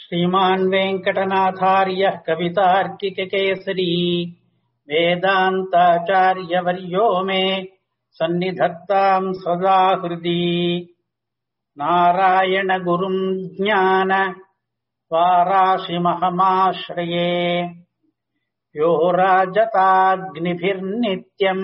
श्रीमान् वेङ्कटनाथार्यः कवितार्किककेसरी वेदान्ताचार्यवर्यो मे सन्निधत्ताम् सदा हृदि नारायणगुरुम् ज्ञान वाराशिमहमाश्रये यो राजताग्निभिर्नित्यम्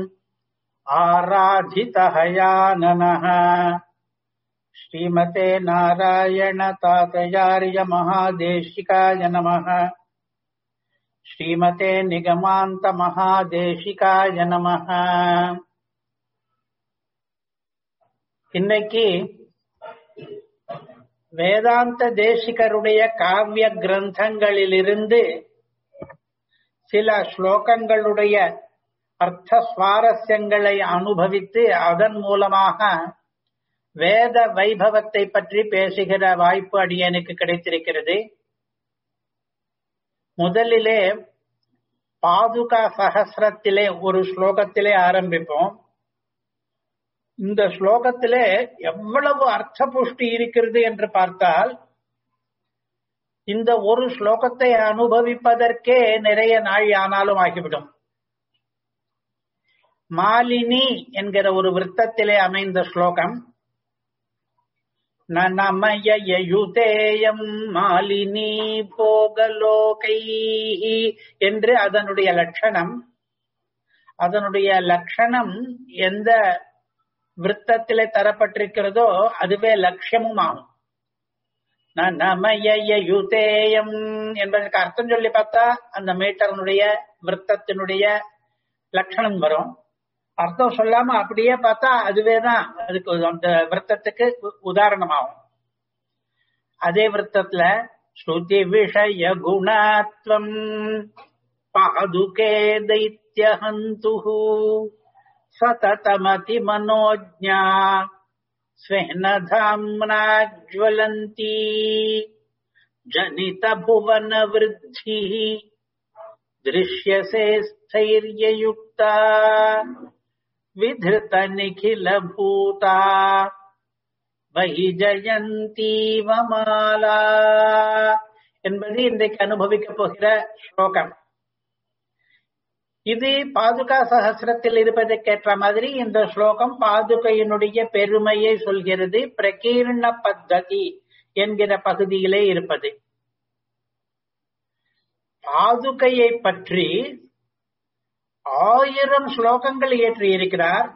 आराधितहयाननः श्रीमते नारायणतातयार्य महादेशिकाय नमः श्रीमते निगमान्त महादेशिकाय நமः இன்னைக்கு வேதாந்த தேசிகருடைய காவிய கிரந்தங்களிலிருந்து சில ஸ்லோகங்களுடைய அர்த்த சுவாரஸ்யங்களை அனுபவித்து அதன் மூலமாக வேத வைபவத்தை பற்றி பேசுகிற வாய்ப்பு அடியனுக்கு கிடைத்திருக்கிறது முதலிலே பாதுகா சகசிரத்திலே ஒரு ஸ்லோகத்திலே ஆரம்பிப்போம் இந்த ஸ்லோகத்திலே எவ்வளவு அர்த்த புஷ்டி இருக்கிறது என்று பார்த்தால் இந்த ஒரு ஸ்லோகத்தை அனுபவிப்பதற்கே நிறைய நாள் ஆனாலும் ஆகிவிடும் மாலினி என்கிற ஒரு விருத்தத்திலே அமைந்த ஸ்லோகம் நனமயுதேயம் மாலினி போகலோகை என்று அதனுடைய லட்சணம் அதனுடைய லட்சணம் எந்த விருத்தத்திலே தரப்பட்டிருக்கிறதோ அதுவே லட்சியமும் ஆகும் நனமயுதேயம் என்பதற்கு அர்த்தம் சொல்லி பார்த்தா அந்த மீட்டரனுடைய விருத்தத்தினுடைய லட்சணம் வரும் அர்த்தம் சொல்லாம அப்படியே பார்த்தா அதுவே தான் அதுக்கு அந்த விரத்தத்துக்கு உதாரணமாகும் அதே விரத்தத்துல ஸ்ருதி விஷய குணாத்வம் பாதுகே தைத்தியஹந்து சததமதி மனோஜா ஸ்வேனதாம்னா ஜ்வலந்தி ஜனித புவன விருத்தி திருஷ்யசே ஸ்தைர்யயுக்தா விதிருத்த நிகில பூதா வைஜயந்தீவமாலா என்பது இன்றைக்கு அனுபவிக்கப் போகிற ஸ்லோகம் இது பாதுகா சகசிரத்தில் இருப்பதற்கேற்ற மாதிரி இந்த ஸ்லோகம் பாதுகையினுடைய பெருமையை சொல்கிறது பிரகீர்ண பத்ததி என்கிற பகுதியிலே இருப்பது பாதுகையை பற்றி ஆயிரம் ஸ்லோகங்கள் இயற்றி இருக்கிறார்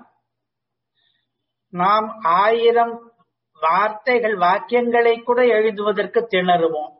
நாம் ஆயிரம் வார்த்தைகள் வாக்கியங்களை கூட எழுதுவதற்கு திணறுவோம்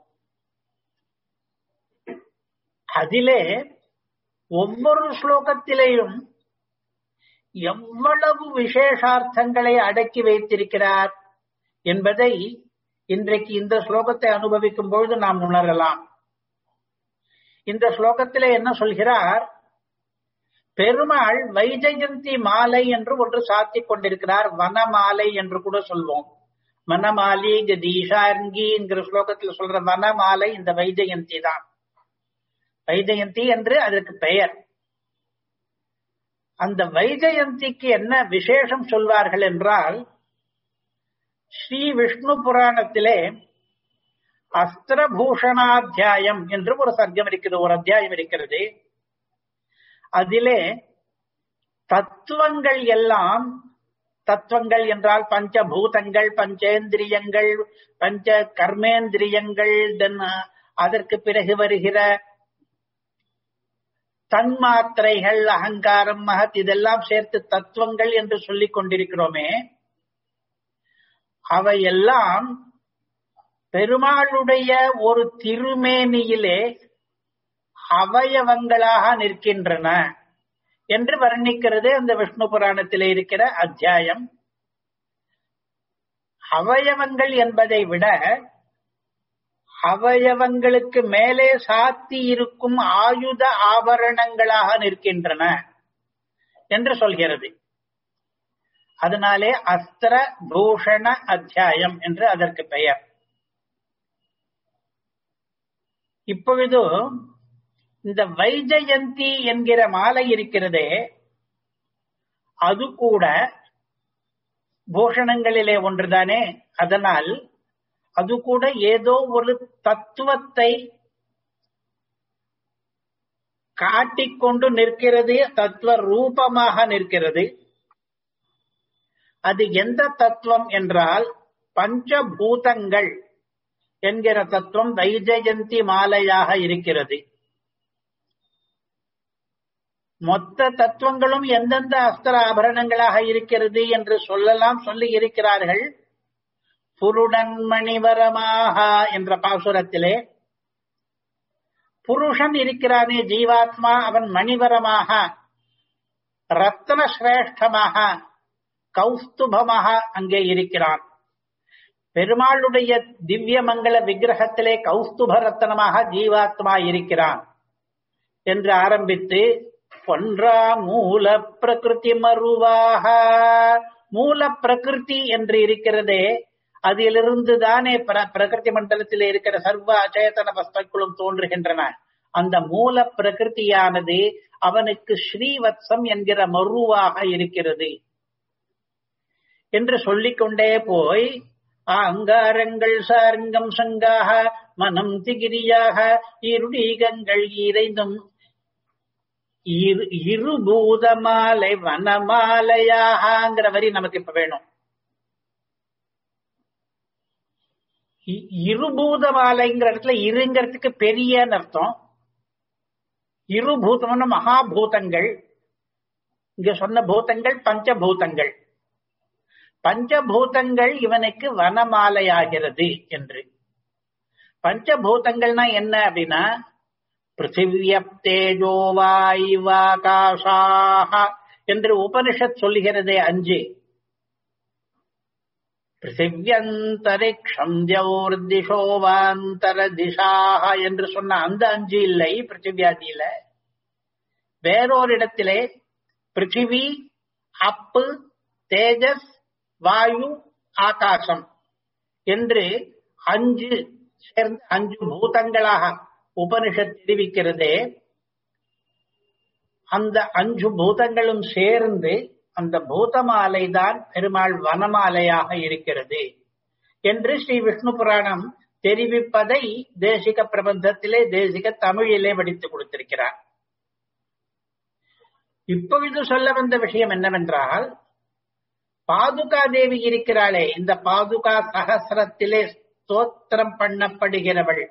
அதிலே ஒவ்வொரு ஸ்லோகத்திலேயும் எவ்வளவு விசேஷார்த்தங்களை அடக்கி வைத்திருக்கிறார் என்பதை இன்றைக்கு இந்த ஸ்லோகத்தை அனுபவிக்கும் பொழுது நாம் உணரலாம் இந்த ஸ்லோகத்திலே என்ன சொல்கிறார் பெருமாள் வைஜெயந்தி மாலை என்று ஒன்று சாத்தி கொண்டிருக்கிறார் வனமாலை என்று கூட சொல்வோம் வனமாலி கதீஷார்கி என்கிற ஸ்லோகத்தில் சொல்ற வனமாலை இந்த வைஜெயந்தி தான் வைஜெயந்தி என்று அதற்கு பெயர் அந்த வைஜெயந்திக்கு என்ன விசேஷம் சொல்வார்கள் என்றால் ஸ்ரீ விஷ்ணு புராணத்திலே அஸ்திரபூஷணாத்தியாயம் என்று ஒரு சர்க்கம் இருக்கிறது ஒரு அத்தியாயம் இருக்கிறது அதிலே தத்துவங்கள் எல்லாம் தத்துவங்கள் என்றால் பஞ்சபூதங்கள் பஞ்சேந்திரியங்கள் பஞ்ச கர்மேந்திரியங்கள் தென் அதற்கு பிறகு வருகிற தன்மாத்திரைகள் அகங்காரம் மகத் இதெல்லாம் சேர்த்து தத்துவங்கள் என்று சொல்லிக் கொண்டிருக்கிறோமே அவையெல்லாம் பெருமாளுடைய ஒரு திருமேனியிலே அவயவங்களாக நிற்கின்றன என்று வர்ணிக்கிறது அந்த விஷ்ணு புராணத்திலே இருக்கிற அத்தியாயம் அவயவங்கள் என்பதை விட அவயவங்களுக்கு மேலே சாத்தி இருக்கும் ஆயுத ஆபரணங்களாக நிற்கின்றன என்று சொல்கிறது அதனாலே அஸ்திர பூஷண அத்தியாயம் என்று அதற்கு பெயர் இப்பொழுது இந்த வைஜயந்தி என்கிற மாலை இருக்கிறதே அது கூட பூஷணங்களிலே ஒன்றுதானே அதனால் அது கூட ஏதோ ஒரு தத்துவத்தை காட்டிக்கொண்டு நிற்கிறது தத்துவ ரூபமாக நிற்கிறது அது எந்த தத்துவம் என்றால் பஞ்சபூதங்கள் என்கிற தத்துவம் வைஜெயந்தி மாலையாக இருக்கிறது மொத்த தத்துவங்களும் எந்தெந்த அஸ்திர ஆபரணங்களாக இருக்கிறது என்று சொல்லலாம் சொல்லி இருக்கிறார்கள் புருடன் மணிவரமாக என்ற பாசுரத்திலே புருஷன் இருக்கிறானே ஜீவாத்மா அவன் மணிவரமாக ரத்ன சிரேஷ்டமாக கௌஸ்துபமாக அங்கே இருக்கிறான் பெருமாளுடைய திவ்ய மங்கள விக்கிரகத்திலே கௌஸ்துப ரத்தனமாக ஜீவாத்மா இருக்கிறான் என்று ஆரம்பித்து பொன்றா மூல பிரகிருதி மருவாக மூல பிரகிருதி என்று இருக்கிறதே அதிலிருந்து தானே பிரகிருதி மண்டலத்தில் இருக்கிற சர்வ அச்சேதன வஸ்துக்களும் தோன்றுகின்றன அந்த மூல பிரகிருதியானது அவனுக்கு ஸ்ரீவத்சம் என்கிற மருவாக இருக்கிறது என்று சொல்லிக்கொண்டே போய் அங்காரங்கள் சாரங்கம் சங்காக மனம் திகிரியாக இருடீகங்கள் இறைந்தும் இருபூத மாலை வனமாலையாகங்கிற வரி நமக்கு இப்ப வேணும் இருபூத மாலைங்கிற இடத்துல இருங்கிறதுக்கு பெரியன்னு அர்த்தம் இருபூதம்னு மகாபூதங்கள் இங்க சொன்ன பூதங்கள் பஞ்சபூதங்கள் பஞ்சபூதங்கள் இவனுக்கு வனமாலையாகிறது என்று பஞ்சபூதங்கள்னா என்ன அப்படின்னா பிருத்திவியப்தேஜோ வாயுவாகாஷாக என்று உபனிஷத் சொல்லுகிறதே அஞ்சு பிருத்திவியந்தரிக்ஷம் தியோர்திஷோவாந்தர திசாக என்று சொன்ன அந்த அஞ்சு இல்லை பிருத்திவியாதியில வேறொரு இடத்திலே பிருத்திவி அப்பு தேஜஸ் வாயு ஆகாசம் என்று அஞ்சு சேர்ந்து அஞ்சு பூதங்களாக உபனிஷத் தெரிவிக்கிறதே அந்த அஞ்சு பூதங்களும் சேர்ந்து அந்த பூதமாலை தான் பெருமாள் வனமாலையாக இருக்கிறது என்று ஸ்ரீ விஷ்ணு புராணம் தெரிவிப்பதை தேசிக பிரபந்தத்திலே தேசிக தமிழிலே படித்து கொடுத்திருக்கிறார் இப்பொழுது சொல்ல வந்த விஷயம் என்னவென்றால் பாதுகா தேவி இருக்கிறாளே இந்த பாதுகா சகசிரத்திலே ஸ்தோத்திரம் பண்ணப்படுகிறவள்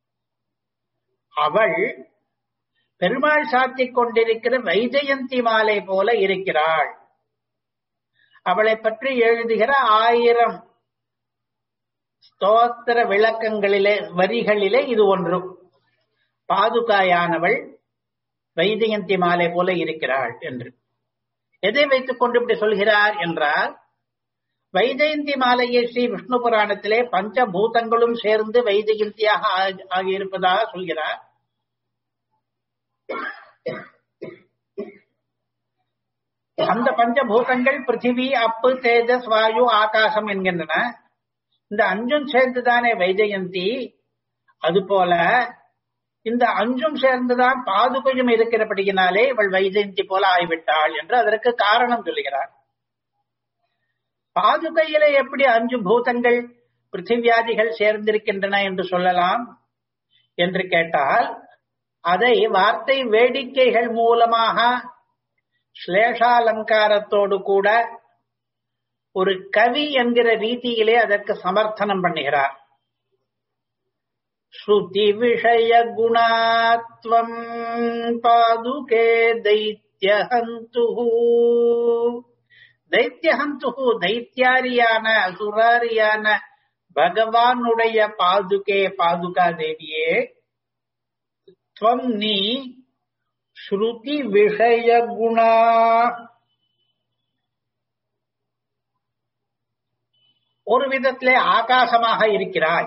அவள் பெருமாள் சாத்திக் கொண்டிருக்கிற வைஜெயந்தி மாலை போல இருக்கிறாள் அவளை பற்றி எழுதுகிற ஆயிரம் ஸ்தோத்திர விளக்கங்களிலே வரிகளிலே இது ஒன்று பாதுகாயானவள் வைஜெயந்தி மாலை போல இருக்கிறாள் என்று எதை வைத்துக் கொண்டு இப்படி சொல்கிறார் என்றால் வைஜெயந்தி மாலையை ஸ்ரீ விஷ்ணு புராணத்திலே பஞ்சபூதங்களும் சேர்ந்து வைஜெயந்தியாக ஆகியிருப்பதாக சொல்கிறார் அந்த பஞ்சபூதங்கள் பிருத்திவி அப்பு தேஜஸ் வாயு ஆகாசம் என்கின்றன இந்த அஞ்சும் சேர்ந்துதானே வைஜெயந்தி அதுபோல இந்த அஞ்சும் சேர்ந்துதான் பாதுகையும் இருக்கிறபடியினாலே இவள் வைஜெயந்தி போல ஆய்விட்டாள் என்று அதற்கு காரணம் சொல்லுகிறார் பாதுகையில எப்படி அஞ்சு பூதங்கள் பிருத்திவியாதிகள் சேர்ந்திருக்கின்றன என்று சொல்லலாம் என்று கேட்டால் அதை வார்த்தை வேடிக்கைகள் மூலமாக ஸ்லேஷாலங்காரத்தோடு கூட ஒரு கவி என்கிற ரீதியிலே அதற்கு சமர்த்தனம் பண்ணுகிறார் ஸ்ருதி விஷய குணாத்வம் பாதுகே தைத்தியஹந்து தைத்தியஹந்து தைத்தியாரியான அசுராரியான பகவானுடைய பாதுகே பாதுகா தேவியே துவம் நீ ஸ்ருதி விஷய குணா ஒரு விதத்திலே ஆகாசமாக இருக்கிறாய்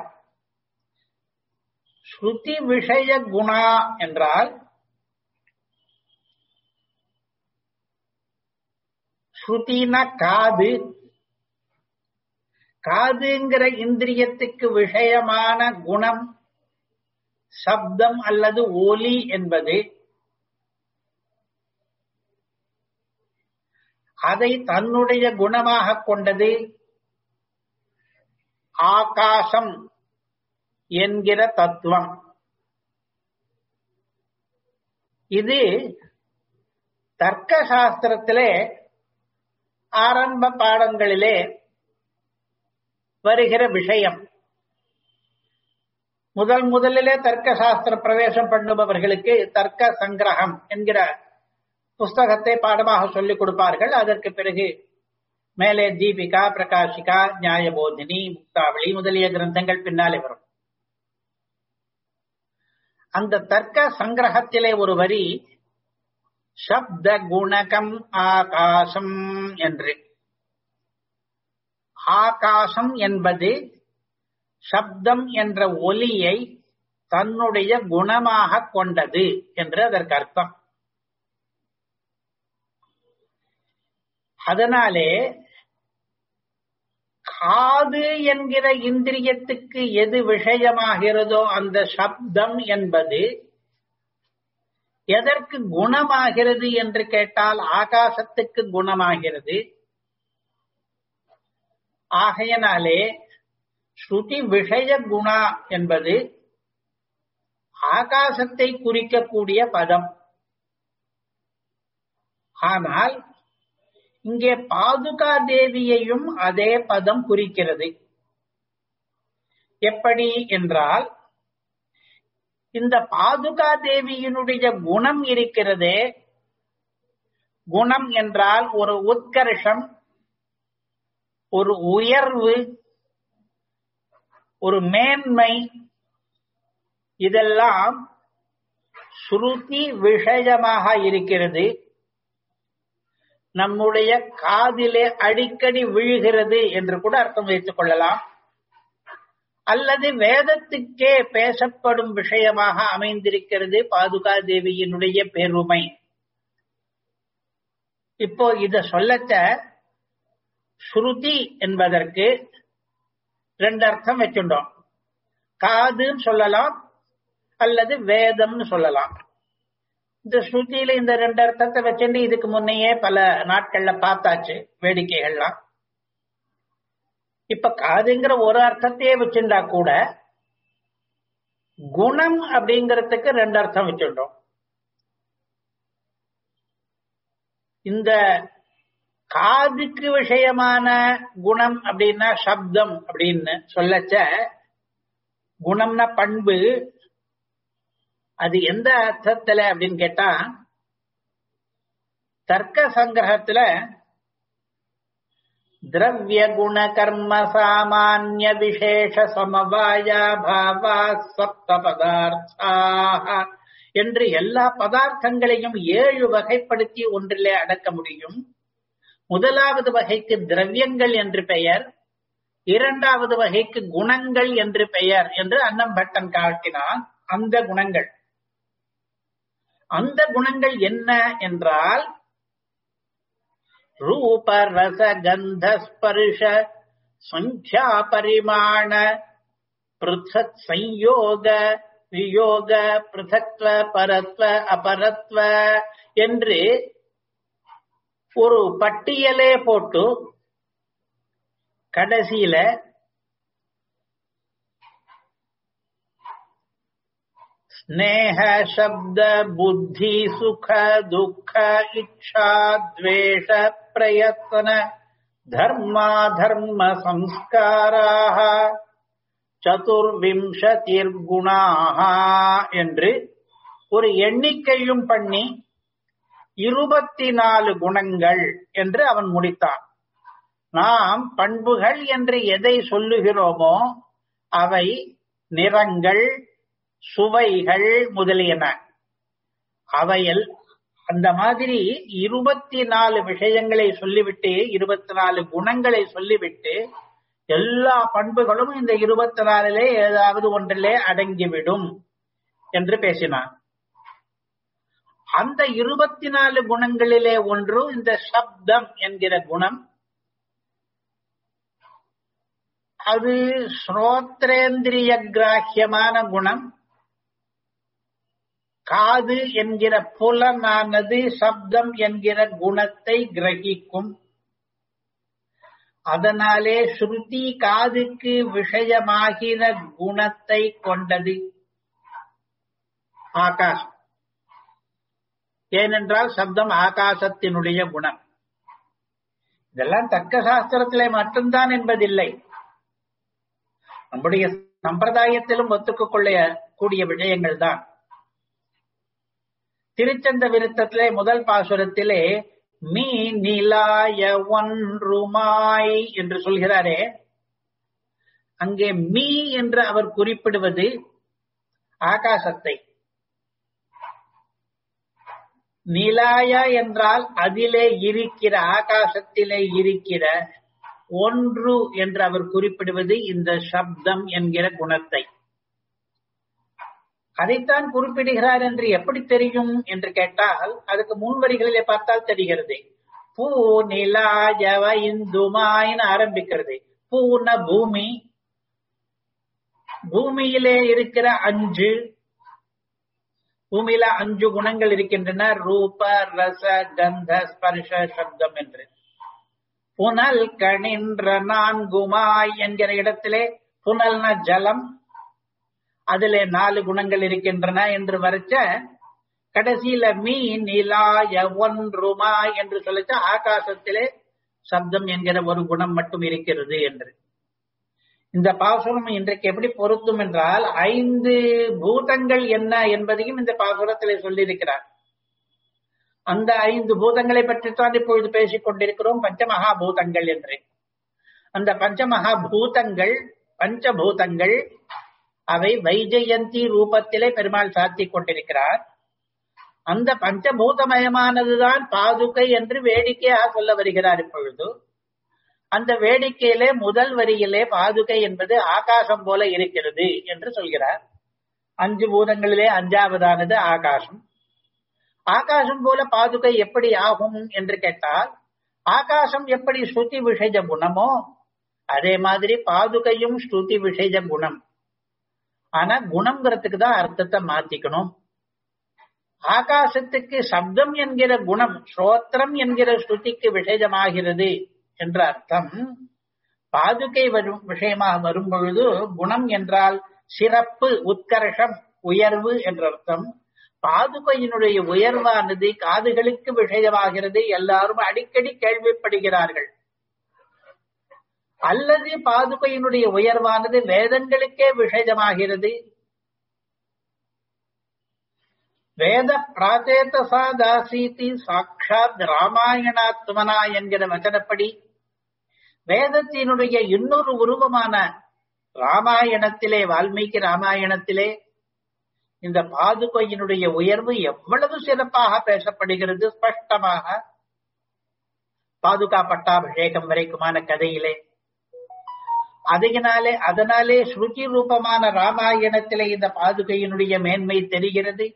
ஸ்ருதி விஷய குணா என்றால் ஸ்ருதினா காது காதுங்கிற இந்திரியத்துக்கு விஷயமான குணம் சப்தம் அல்லது ஒலி என்பது அதை தன்னுடைய குணமாக கொண்டது ஆகாசம் என்கிற தத்துவம் இது தர்க்க சாஸ்திரத்திலே ஆரம்ப பாடங்களிலே வருகிற விஷயம் முதல் முதலிலே தர்க்க சாஸ்திர பிரவேசம் பண்ணுபவர்களுக்கு தர்க்க சங்கிரகம் என்கிற புஸ்தகத்தை பாடமாக சொல்லிக் கொடுப்பார்கள் அதற்கு பிறகு மேலே தீபிகா பிரகாஷிகா நியாயபோதினி முக்தாவளி முதலிய கிரந்தங்கள் பின்னாலே வரும் அந்த தர்க்க சங்கிரகத்திலே ஒரு வரி சப்த குணகம் ஆகாசம் என்று ஆகாசம் என்பது சப்தம் என்ற ஒலியை தன்னுடைய குணமாக கொண்டது என்று அதற்கு அர்த்தம் அதனாலே காது என்கிற இந்திரியத்துக்கு எது விஷயமாகிறதோ அந்த சப்தம் என்பது எதற்கு குணமாகிறது என்று கேட்டால் ஆகாசத்துக்கு குணமாகிறது ஆகையினாலே ஸ்ருதி விஷய குணா என்பது ஆகாசத்தை குறிக்கக்கூடிய பதம் ஆனால் இங்கே பாதுகா தேவியையும் அதே பதம் குறிக்கிறது எப்படி என்றால் இந்த பாதுகா தேவியினுடைய குணம் இருக்கிறதே குணம் என்றால் ஒரு உத்கர்ஷம் ஒரு உயர்வு ஒரு மேன்மை இதெல்லாம் ஸ்ருதி விஷயமாக இருக்கிறது நம்முடைய காதிலே அடிக்கடி விழுகிறது என்று கூட அர்த்தம் வைத்துக் கொள்ளலாம் அல்லது வேதத்துக்கே பேசப்படும் விஷயமாக அமைந்திருக்கிறது பாதுகா தேவியினுடைய பெருமை இப்போ இத சொல்லத்த ஸ்ருதி என்பதற்கு ரெண்டு அர்த்தம் வச்சுட்டோம் காதுன்னு சொல்லலாம் அல்லது வேதம்னு சொல்லலாம் இந்த ஸ்ருதியில இந்த ரெண்டு அர்த்தத்தை வச்சுட்டு இதுக்கு முன்னையே பல நாட்கள்ல பார்த்தாச்சு வேடிக்கைகள்லாம் இப்ப காதுங்கிற ஒரு அர்த்தத்தையே வச்சுட்டா கூட குணம் அப்படிங்கறதுக்கு ரெண்டு அர்த்தம் வச்சுட்டோம் இந்த காதுக்கு விஷயமான குணம் அப்படின்னா சப்தம் அப்படின்னு சொல்லச்ச குணம்னா பண்பு அது எந்த அர்த்தத்துல அப்படின்னு கேட்டா தர்க்க சங்கிரகத்துல திரவிய குண கர்ம சாமானிய விசேஷ சமவாயா பாவா சப்த பதார்த்தாக என்று எல்லா பதார்த்தங்களையும் ஏழு வகைப்படுத்தி ஒன்றிலே அடக்க முடியும் முதலாவது வகைக்கு திரவியங்கள் என்று பெயர் இரண்டாவது வகைக்கு குணங்கள் என்று பெயர் என்று அன்னம் பட்டன் காட்டினான் அந்த குணங்கள் அந்த குணங்கள் என்ன என்றால் ரூப ரச கந்த ஸ்பர்ஷ சங்கியா பரிமாண பிருத்தக் சம்யோக வியோக பிருத்தக்வ பரத்வ அபரத்வ என்று ஒரு பட்டியலே போட்டு கடைசியில ஸ்னேக சப்த புத்தி சுக துக்க இச்சா துவேஷ பிரயத்தன தர்மா தர்ம சம்ஸ்காராக சதுர்விம்சதிர்குணாக என்று ஒரு எண்ணிக்கையும் பண்ணி இருபத்தி நாலு குணங்கள் என்று அவன் முடித்தான் நாம் பண்புகள் என்று எதை சொல்லுகிறோமோ அவை நிறங்கள் சுவைகள் முதலியன அவையில் அந்த மாதிரி இருபத்தி நாலு விஷயங்களை சொல்லிவிட்டு இருபத்தி நாலு குணங்களை சொல்லிவிட்டு எல்லா பண்புகளும் இந்த இருபத்தி நாலிலே ஏதாவது ஒன்றிலே அடங்கிவிடும் என்று பேசினான் அந்த இருபத்தி நாலு குணங்களிலே ஒன்று இந்த சப்தம் என்கிற குணம் அது ஸ்ரோத்ரேந்திரிய கிராஹ்யமான குணம் காது என்கிற புலனானது சப்தம் என்கிற குணத்தை கிரகிக்கும் அதனாலே ஸ்ருதி காதுக்கு விஷயமாகிற குணத்தை கொண்டது ஆகாசம் ஏனென்றால் சப்தம் ஆகாசத்தினுடைய குணம் இதெல்லாம் தர்க்க சாஸ்திரத்திலே மட்டும்தான் என்பதில்லை நம்முடைய சம்பிரதாயத்திலும் ஒத்துக்க கொள்ள கூடிய விஷயங்கள் தான் திருச்சந்த விருத்தத்திலே முதல் பாசுரத்திலே மீ நிலாய ஒன்றுமாய் என்று சொல்கிறாரே அங்கே மீ என்று அவர் குறிப்பிடுவது ஆகாசத்தை நிலாய என்றால் அதிலே இருக்கிற ஆகாசத்திலே இருக்கிற ஒன்று என்று அவர் குறிப்பிடுவது இந்த சப்தம் என்கிற குணத்தை அதைத்தான் குறிப்பிடுகிறார் என்று எப்படி தெரியும் என்று கேட்டால் அதுக்கு முன்வரிகளிலே பார்த்தால் தெரிகிறது பூ நிலா ஜவ இந்துமாயின்னு ஆரம்பிக்கிறது பூன பூமி பூமியிலே இருக்கிற அஞ்சு பூமியில அஞ்சு குணங்கள் இருக்கின்றன ரூப ரச கந்த ஸ்பர்ஷ சப்தம் என்று புனல் கணின்ற நான்குமாய் என்கிற இடத்திலே புனல்ன ஜலம் அதிலே நாலு குணங்கள் இருக்கின்றன என்று வரைச்ச கடைசியில மீ நிலாய ஒன்றுமாய் என்று சொல்லிச்ச ஆகாசத்திலே சப்தம் என்கிற ஒரு குணம் மட்டும் இருக்கிறது என்று இந்த பாசுரம் இன்றைக்கு எப்படி பொருத்தும் என்றால் ஐந்து பூதங்கள் என்ன என்பதையும் இந்த பாசுரத்திலே சொல்லியிருக்கிறார் அந்த ஐந்து பூதங்களை பற்றித்தான் இப்பொழுது பேசிக் கொண்டிருக்கிறோம் பஞ்சமகா பூதங்கள் என்று அந்த பஞ்சமகா பூதங்கள் பஞ்சபூதங்கள் அவை வைஜெயந்தி ரூபத்திலே பெருமாள் சாத்திக் கொண்டிருக்கிறார் அந்த பஞ்சபூதமயமானதுதான் பாதுகை என்று வேடிக்கையாக சொல்ல வருகிறார் இப்பொழுது அந்த வேடிக்கையிலே முதல் வரியிலே பாதுகை என்பது ஆகாசம் போல இருக்கிறது என்று சொல்கிறார் அஞ்சு பூதங்களிலே அஞ்சாவதானது ஆகாசம் ஆகாசம் போல பாதுகை எப்படி ஆகும் என்று கேட்டால் ஆகாசம் எப்படி ஸ்ருதி விஷய குணமோ அதே மாதிரி பாதுகையும் ஸ்ருதி விஷய குணம் ஆனா குணம்ங்கிறதுக்கு தான் அர்த்தத்தை மாத்திக்கணும் ஆகாசத்துக்கு சப்தம் என்கிற குணம் ஸ்ரோத்திரம் என்கிற ஸ்ருதிக்கு விஷயமாகிறது என்ற அர்த்தம் பாதுகை வரும் விஷயமாக வரும் பொழுது குணம் என்றால் சிறப்பு உத்கர்ஷம் உயர்வு என்ற அர்த்தம் பாதுகையினுடைய உயர்வானது காதுகளுக்கு விஷயமாகிறது எல்லாரும் அடிக்கடி கேள்விப்படுகிறார்கள் அல்லது பாதுகையினுடைய உயர்வானது வேதங்களுக்கே விஷயமாகிறது வேத பிராச்சேதசா தாசீதி சாட்சாத் ராமாயணாத்மனா என்கிற வச்சனப்படி வேதத்தினுடைய இன்னொரு உருவமான ராமாயணத்திலே வால்மீகி ராமாயணத்திலே இந்த பாதுகையினுடைய உயர்வு எவ்வளவு சிறப்பாக பேசப்படுகிறது ஸ்பஷ்டமாக பாதுகா பட்டாபிஷேகம் வரைக்குமான கதையிலே அதனாலே அதனாலே ஸ்ருதி ரூபமான ராமாயணத்திலே இந்த பாதுகையினுடைய மேன்மை தெரிகிறது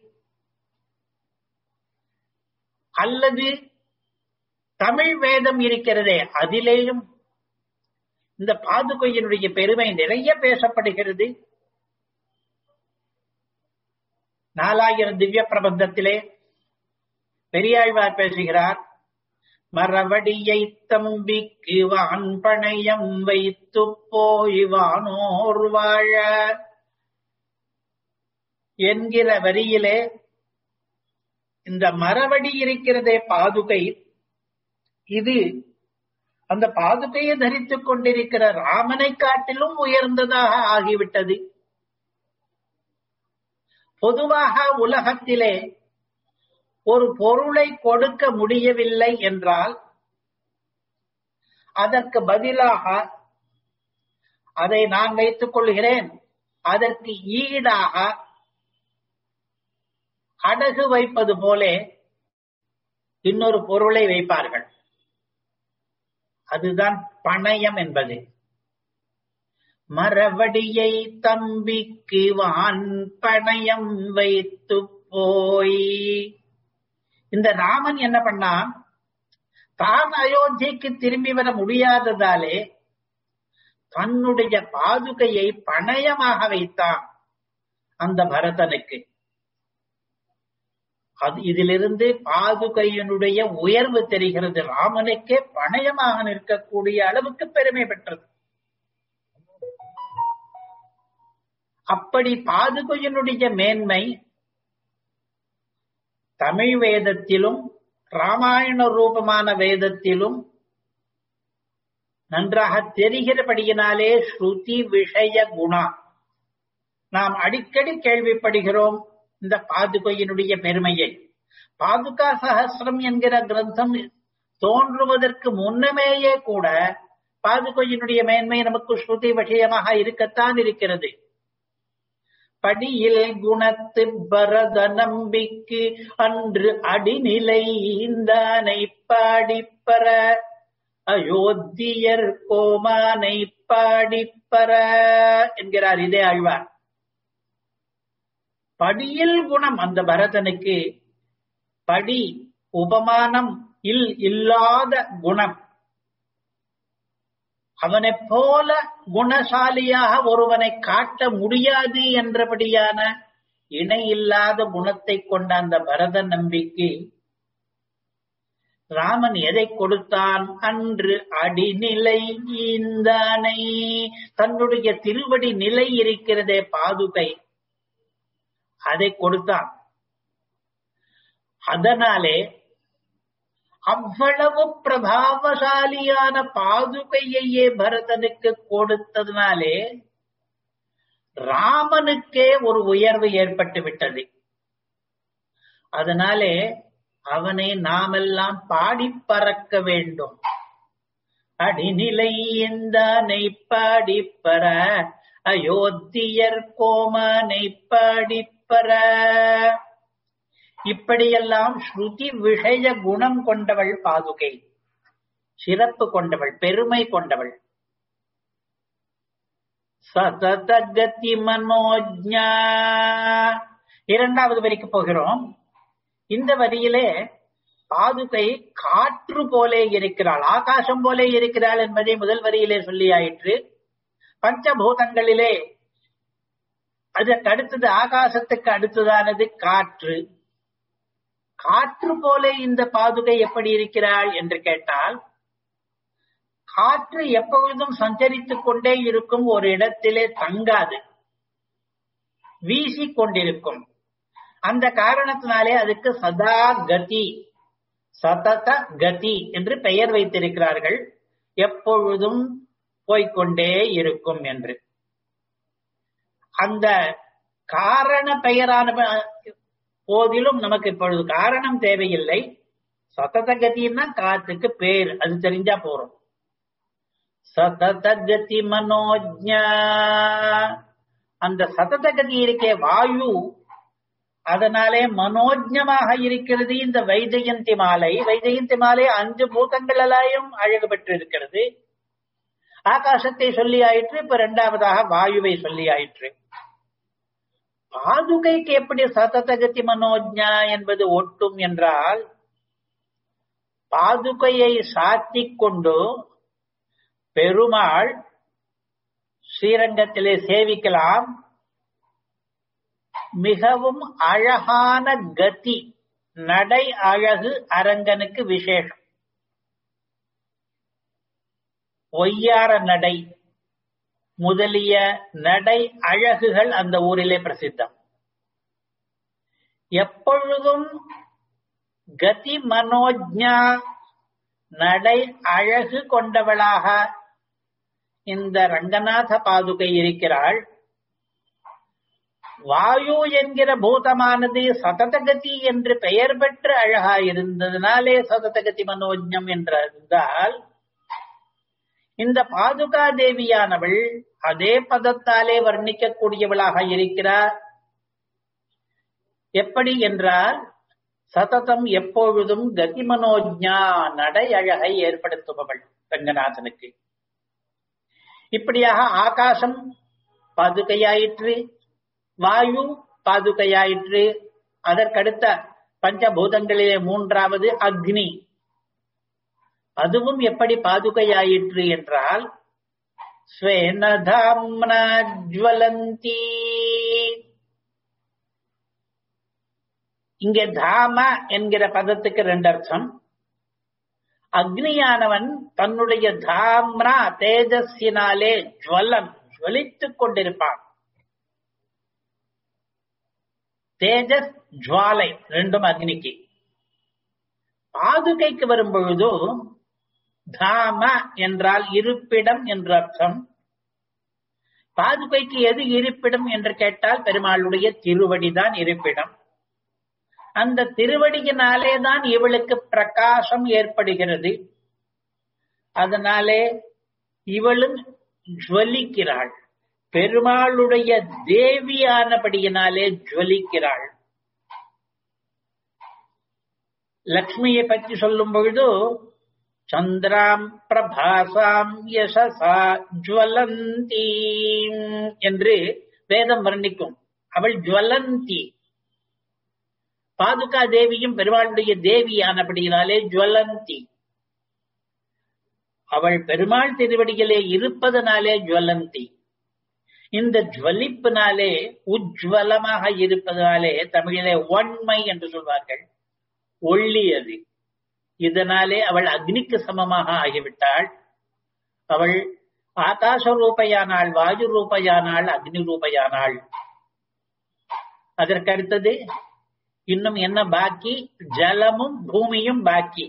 அல்லது தமிழ் வேதம் இருக்கிறதே அதிலேயும் இந்த பாதுகையினுடைய பெருமை நிறைய பேசப்படுகிறது நாலாயிரம் திவ்ய பிரபந்தத்திலே பெரியாழ்வார் பேசுகிறார் மரவடியை தம்பிக்கு வான் பணையம் வைத்து போய் வானோர் வாழ என்கிற வரியிலே இந்த மரவடி இருக்கிறதே பாதுகை இது அந்த பாதுகையை தரித்துக் கொண்டிருக்கிற ராமனை காட்டிலும் உயர்ந்ததாக ஆகிவிட்டது பொதுவாக உலகத்திலே ஒரு பொருளை கொடுக்க முடியவில்லை என்றால் அதற்கு பதிலாக அதை நான் வைத்துக் கொள்கிறேன் அதற்கு ஈடாக அடகு வைப்பது போலே இன்னொரு பொருளை வைப்பார்கள் அதுதான் பணயம் என்பது மரவடியை தம்பிக்கு வான் பணயம் வைத்து போய் இந்த ராமன் என்ன பண்ணா தான் அயோத்திக்கு திரும்பி வர முடியாததாலே தன்னுடைய பாதுகையை பணயமாக வைத்தான் அந்த பரதனுக்கு அது இதிலிருந்து பாதுகையினுடைய உயர்வு தெரிகிறது ராமனுக்கே பணயமாக நிற்கக்கூடிய அளவுக்கு பெருமை பெற்றது அப்படி பாதுகையினுடைய மேன்மை தமிழ் வேதத்திலும் ராமாயண ரூபமான வேதத்திலும் நன்றாக தெரிகிறபடியினாலே ஸ்ருதி விஷய குணா நாம் அடிக்கடி கேள்விப்படுகிறோம் இந்த பாதுகையினுடைய பெருமையை பாதுகா சகசிரம் என்கிற கிரந்தம் தோன்றுவதற்கு முன்னமேயே கூட பாதுகையினுடைய மேன்மை நமக்கு ஸ்ருதி விஷயமாக இருக்கத்தான் இருக்கிறது படியில் குணத்து பரத நம்பிக்கு அன்று அடிநிலை இந்தானை பாடிப்பற அயோத்தியர் கோமானை பாடிப்பற என்கிறார் இதே ஆழ்வார் படியில் குணம் அந்த பரதனுக்கு படி உபமானம் இல் இல்லாத குணம் அவனை போல குணசாலியாக ஒருவனை காட்ட முடியாது என்றபடியான இணை இல்லாத குணத்தை கொண்ட அந்த பரத நம்பிக்கை ராமன் எதை கொடுத்தான் அன்று அடிநிலை ஈந்தானை தன்னுடைய திருவடி நிலை இருக்கிறதே பாதுகை அதை கொடுத்தான் அதனாலே அவ்வளவு பிரபாவசாலியான பாதுகையையே பரதனுக்கு கொடுத்ததுனாலே ராமனுக்கே ஒரு உயர்வு ஏற்பட்டு விட்டது அதனாலே அவனை நாமெல்லாம் பாடி பறக்க வேண்டும் அடிநிலை எந்தானை பாடிப்பற அயோத்தியர் கோமனை பாடிப்பற இப்படியெல்லாம் ஸ்ருதி விஷய குணம் கொண்டவள் பாதுகை சிறப்பு கொண்டவள் பெருமை கொண்டவள் சததகதி மனோஜா இரண்டாவது வரிக்கு போகிறோம் இந்த வரியிலே பாதுகை காற்று போலே இருக்கிறாள் ஆகாசம் போலே இருக்கிறாள் என்பதை முதல் வரியிலே சொல்லியாயிற்று பஞ்சபூதங்களிலே அதற்கு அடுத்தது ஆகாசத்துக்கு அடுத்ததானது காற்று காற்று போல இந்த பாதுகை எப்படி இருக்கிறாள் என்று கேட்டால் காற்று எப்பொழுதும் சஞ்சரித்துக் கொண்டே இருக்கும் ஒரு இடத்திலே தங்காது வீசிக் கொண்டிருக்கும் அந்த காரணத்தினாலே அதுக்கு சதா கதி சதத கதி என்று பெயர் வைத்திருக்கிறார்கள் எப்பொழுதும் போய்கொண்டே இருக்கும் என்று அந்த காரண பெயரான போதிலும் நமக்கு இப்பொழுது காரணம் தேவையில்லை சதத கதின்னா காத்துக்கு பேர் அது தெரிஞ்சா போறோம் சதத கதி மனோஜா அந்த சதத கதி இருக்கே வாயு அதனாலே மனோஜமாக இருக்கிறது இந்த வைஜெயந்தி மாலை வைஜெயந்தி மாலை அஞ்சு பூதங்களாயும் அழகு பெற்று இருக்கிறது ஆகாசத்தை சொல்லி ஆயிற்று இப்ப இரண்டாவதாக வாயுவை சொல்லி ஆயிற்று பாதுகைக்கு எப்படி சததகதி மனோஜா என்பது ஒட்டும் என்றால் பாதுகையை சாத்திக் கொண்டு பெருமாள் ஸ்ரீரங்கத்திலே சேவிக்கலாம் மிகவும் அழகான கதி நடை அழகு அரங்கனுக்கு விசேஷம் ஒய்யார நடை முதலிய நடை அழகுகள் அந்த ஊரிலே பிரசித்தம் எப்பொழுதும் கதி மனோஜா நடை அழகு கொண்டவளாக இந்த ரங்கநாத பாதுகை இருக்கிறாள் வாயு என்கிற பூதமானது சததகதி என்று பெயர் பெற்று அழகா இருந்ததுனாலே சததகதி மனோஜம் என்றால் இந்த பாதுகா தேவியானவள் அதே பதத்தாலே வர்ணிக்கக்கூடியவளாக இருக்கிறார் எப்படி என்றால் சததம் எப்பொழுதும் கதி மனோஜா நடை அழகை ஏற்படுத்துபவள் ரங்கநாதனுக்கு இப்படியாக ஆகாசம் பாதுகையாயிற்று வாயு பாதுகையாயிற்று அதற்கடுத்த பஞ்சபூதங்களிலே மூன்றாவது அக்னி அதுவும் எப்படி பாதுகையாயிற்று என்றால் ஸ்வேனதாம்னா ஜுவலந்தி இங்கே தாம என்கிற பதத்துக்கு ரெண்டு அர்த்தம் அக்னியானவன் தன்னுடைய தாம்ரா தேஜஸினாலே ஜுவலம் ஜுவலித்துக் கொண்டிருப்பான் தேஜஸ் ஜுவாலை ரெண்டும் அக்னிக்கு பாதுகைக்கு வரும் பொழுது தாம என்றால் இருப்பிடம் என்று அர்த்தம் பாதுகைக்கு எது இருப்பிடம் என்று கேட்டால் பெருமாளுடைய திருவடிதான் இருப்பிடம் அந்த திருவடியினாலே தான் இவளுக்கு பிரகாசம் ஏற்படுகிறது அதனாலே இவளும் ஜுவலிக்கிறாள் பெருமாளுடைய தேவியானபடியினாலே ஜுவலிக்கிறாள் லக்ஷ்மியை பற்றி சொல்லும் பொழுது சந்திராம் பிரபாசாம் யசசா ஜுவலந்தி என்று வேதம் வர்ணிக்கும் அவள் ஜுவலந்தி பாதுகா தேவியும் பெருமாளுடைய தேவியானபடியினாலே ஜுவலந்தி அவள் பெருமாள் திருவடியிலே இருப்பதனாலே ஜுவலந்தி இந்த ஜுவலிப்பினாலே உஜ்வலமாக இருப்பதனாலே தமிழிலே ஒன்மை என்று சொல்வார்கள் ஒள்ளியது இதனாலே அவள் அக்னிக்கு சமமாக ஆகிவிட்டாள் அவள் ஆகாச ரூபையானாள் வாயு ரூபையானாள் அக்னி ரூபையானாள் அதற்கடுத்தது இன்னும் என்ன பாக்கி ஜலமும் பூமியும் பாக்கி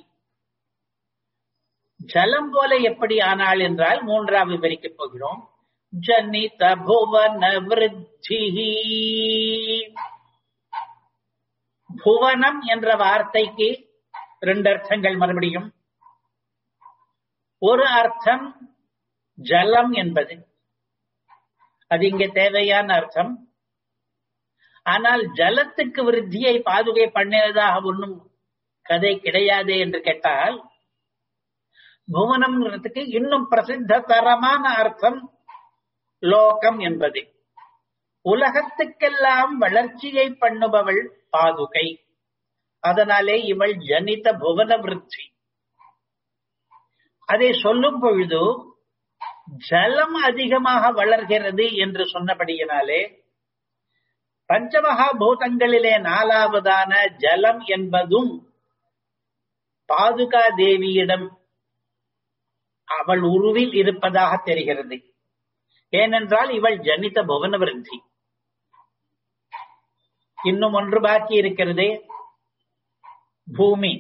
ஜலம் போல எப்படி ஆனாள் என்றால் மூன்றாம் விவரிக்கப் போகிறோம் ஜனித புவன விருத்தி புவனம் என்ற வார்த்தைக்கு ரெண்டு அர்த்தங்கள் மறுபடியும் ஒரு அர்த்தம் ஜலம் என்பது அது இங்கே தேவையான அர்த்தம் ஆனால் ஜலத்துக்கு விருத்தியை பாதுகை பண்ணினதாக ஒன்றும் கதை கிடையாது என்று கேட்டால் புவனம்ங்கிறதுக்கு இன்னும் பிரசித்த தரமான அர்த்தம் லோகம் என்பது உலகத்துக்கெல்லாம் வளர்ச்சியை பண்ணுபவள் பாதுகை அதனாலே இவள் ஜனித புவன விருத்தி அதை சொல்லும் பொழுது ஜலம் அதிகமாக வளர்கிறது என்று சொன்னபடியினாலே பஞ்சமகா பூதங்களிலே நாலாவதான ஜலம் என்பதும் பாதுகா தேவியிடம் அவள் உருவில் இருப்பதாக தெரிகிறது ஏனென்றால் இவள் ஜனித புவன விருத்தி இன்னும் ஒன்று பாக்கி இருக்கிறதே பூமி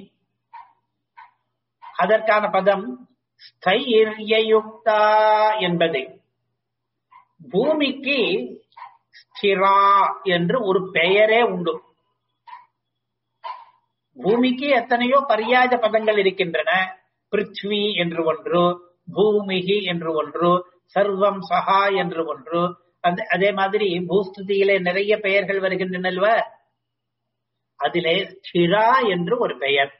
அதற்கான பதம் ஸ்தைர்யுக்தா என்பது பூமிக்கு ஸ்திரா என்று ஒரு பெயரே உண்டு பூமிக்கு எத்தனையோ பரியாஜ பதங்கள் இருக்கின்றன பிருத்வி என்று ஒன்று பூமிகி என்று ஒன்று சர்வம் சஹா என்று ஒன்று அந்த அதே மாதிரி பூஸ்துதியிலே நிறைய பெயர்கள் வருகின்றனல்வ அதிலே ஸ்திரா என்று ஒரு பெயர்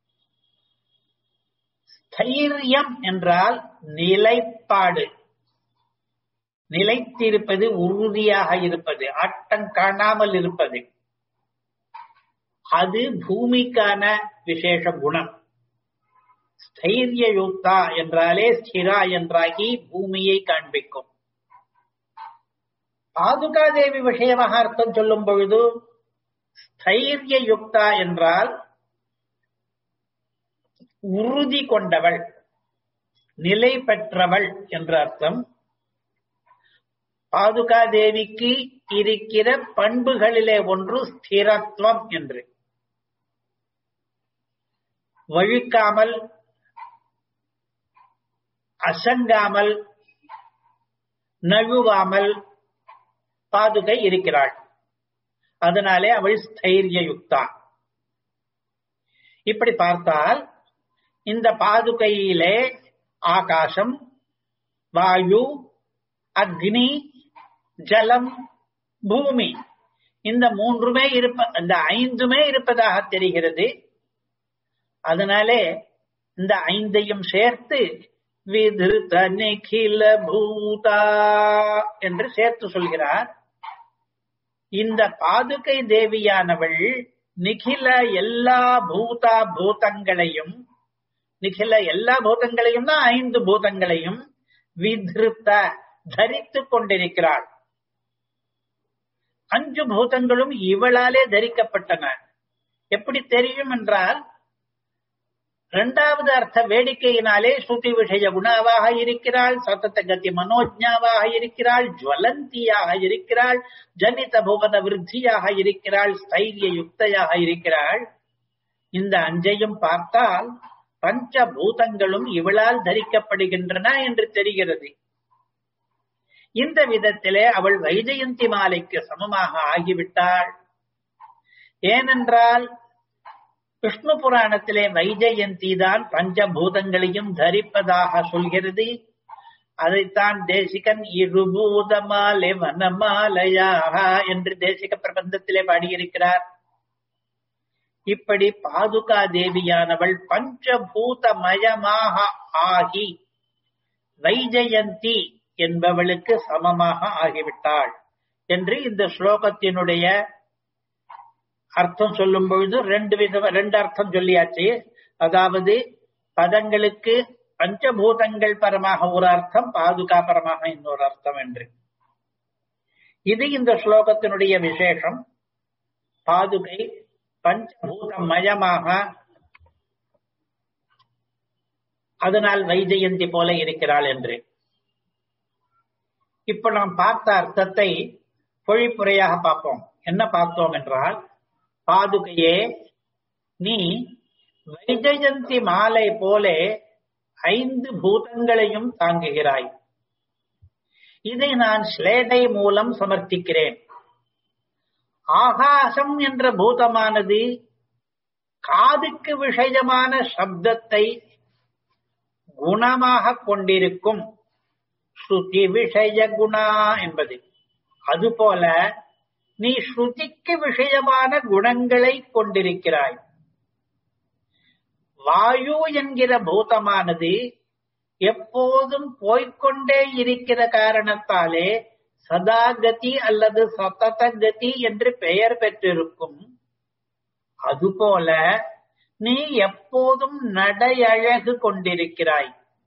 ஸ்தைரியம் என்றால் நிலைப்பாடு நிலைத்திருப்பது உறுதியாக இருப்பது ஆட்டம் காணாமல் இருப்பது அது பூமிக்கான விசேஷ குணம் ஸ்தைரியயுக்தா என்றாலே ஸ்திரா என்றாகி பூமியை காண்பிக்கும் பாதுகாதேவி விஷயமாக அர்த்தம் சொல்லும் பொழுது ஸ்தைரியயுக்தா என்றால் உறுதி கொண்டவள் நிலை பெற்றவள் என்ற அர்த்தம் பாதுகா தேவிக்கு இருக்கிற பண்புகளிலே ஒன்று ஸ்திரத்துவம் என்று வழுக்காமல் அசங்காமல் நழுவாமல் பாதுகை இருக்கிறாள் அதனாலே அவள் ஸ்தைரியயுக்தா இப்படி பார்த்தால் இந்த பாதுகையிலே ஆகாசம் வாயு அக்னி ஜலம் பூமி இந்த மூன்றுமே இருப்ப இந்த ஐந்துமே இருப்பதாக தெரிகிறது அதனாலே இந்த ஐந்தையும் சேர்த்து விதிருத்த நிகில பூதா என்று சேர்த்து சொல்கிறார் இந்த பாதுகை தேவியானவள் நிகில எல்லா பூதா பூதங்களையும் நிகில எல்லா பூதங்களையும் தான் ஐந்து பூதங்களையும் விதிருத்த தரித்துக் கொண்டிருக்கிறாள் அஞ்சு பூதங்களும் இவளாலே தரிக்கப்பட்டன எப்படி தெரியும் என்றால் இரண்டாவது அர்த்த வேடிக்கையினாலே ஸ்ருதி விஷய குணாவாக இருக்கிறாள் சத்தத்த கத்தி மனோஜாவாக இருக்கிறாள் ஜுவலந்தியாக இருக்கிறாள் ஜனித புவன விருத்தியாக இருக்கிறாள் ஸ்தைரிய யுக்தையாக இருக்கிறாள் இந்த அஞ்சையும் பார்த்தால் பஞ்ச பூதங்களும் இவளால் தரிக்கப்படுகின்றன என்று தெரிகிறது இந்த விதத்திலே அவள் வைஜெயந்தி மாலைக்கு சமமாக ஆகிவிட்டாள் ஏனென்றால் விஷ்ணு புராணத்திலே வைஜெயந்தி தான் பஞ்சபூதங்களையும் தரிப்பதாக சொல்கிறது அதைத்தான் தேசிகன் இருபூதமாலே வனமாலையாக என்று தேசிக பிரபந்தத்திலே பாடியிருக்கிறார் இப்படி பாதுகா தேவியானவள் பஞ்சபூதமயமாக ஆகி வைஜெயந்தி என்பவளுக்கு சமமாக ஆகிவிட்டாள் என்று இந்த ஸ்லோகத்தினுடைய அர்த்தம் சொல்லும் பொழுது ரெண்டு வித ரெண்டு அர்த்தம் சொல்லியாச்சு அதாவது பதங்களுக்கு பஞ்சபூதங்கள் பரமாக ஒரு அர்த்தம் பாதுகா பரமாக இன்னொரு அர்த்தம் என்று இது இந்த ஸ்லோகத்தினுடைய விசேஷம் பாதுகை பஞ்சபூதமயமாக அதனால் வைஜெயந்தி போல இருக்கிறாள் என்று இப்ப நாம் பார்த்த அர்த்தத்தை பொழிப்புரையாக பார்ப்போம் என்ன பார்த்தோம் என்றால் பாதுகையே நீ வைஜெயந்தி மாலை போல ஐந்து பூதங்களையும் தாங்குகிறாய் இதை நான் ஸ்லேடை மூலம் சமர்ப்பிக்கிறேன் ஆகாசம் என்ற பூதமானது காதுக்கு விஷயமான சப்தத்தை குணமாக கொண்டிருக்கும் ஸ்ருதி விஷய குணா என்பது அதுபோல நீ ஸ்ருதிக்கு விஷயமான குணங்களை கொண்டிருக்கிறாய் வாயு என்கிற பூதமானது எப்போதும் போய்கொண்டே இருக்கிற காரணத்தாலே சதாகதி அல்லது சதத கதி என்று பெயர் பெற்றிருக்கும் அதுபோல நீ எப்போதும் நடையழகு கொண்டிருக்கிறாய்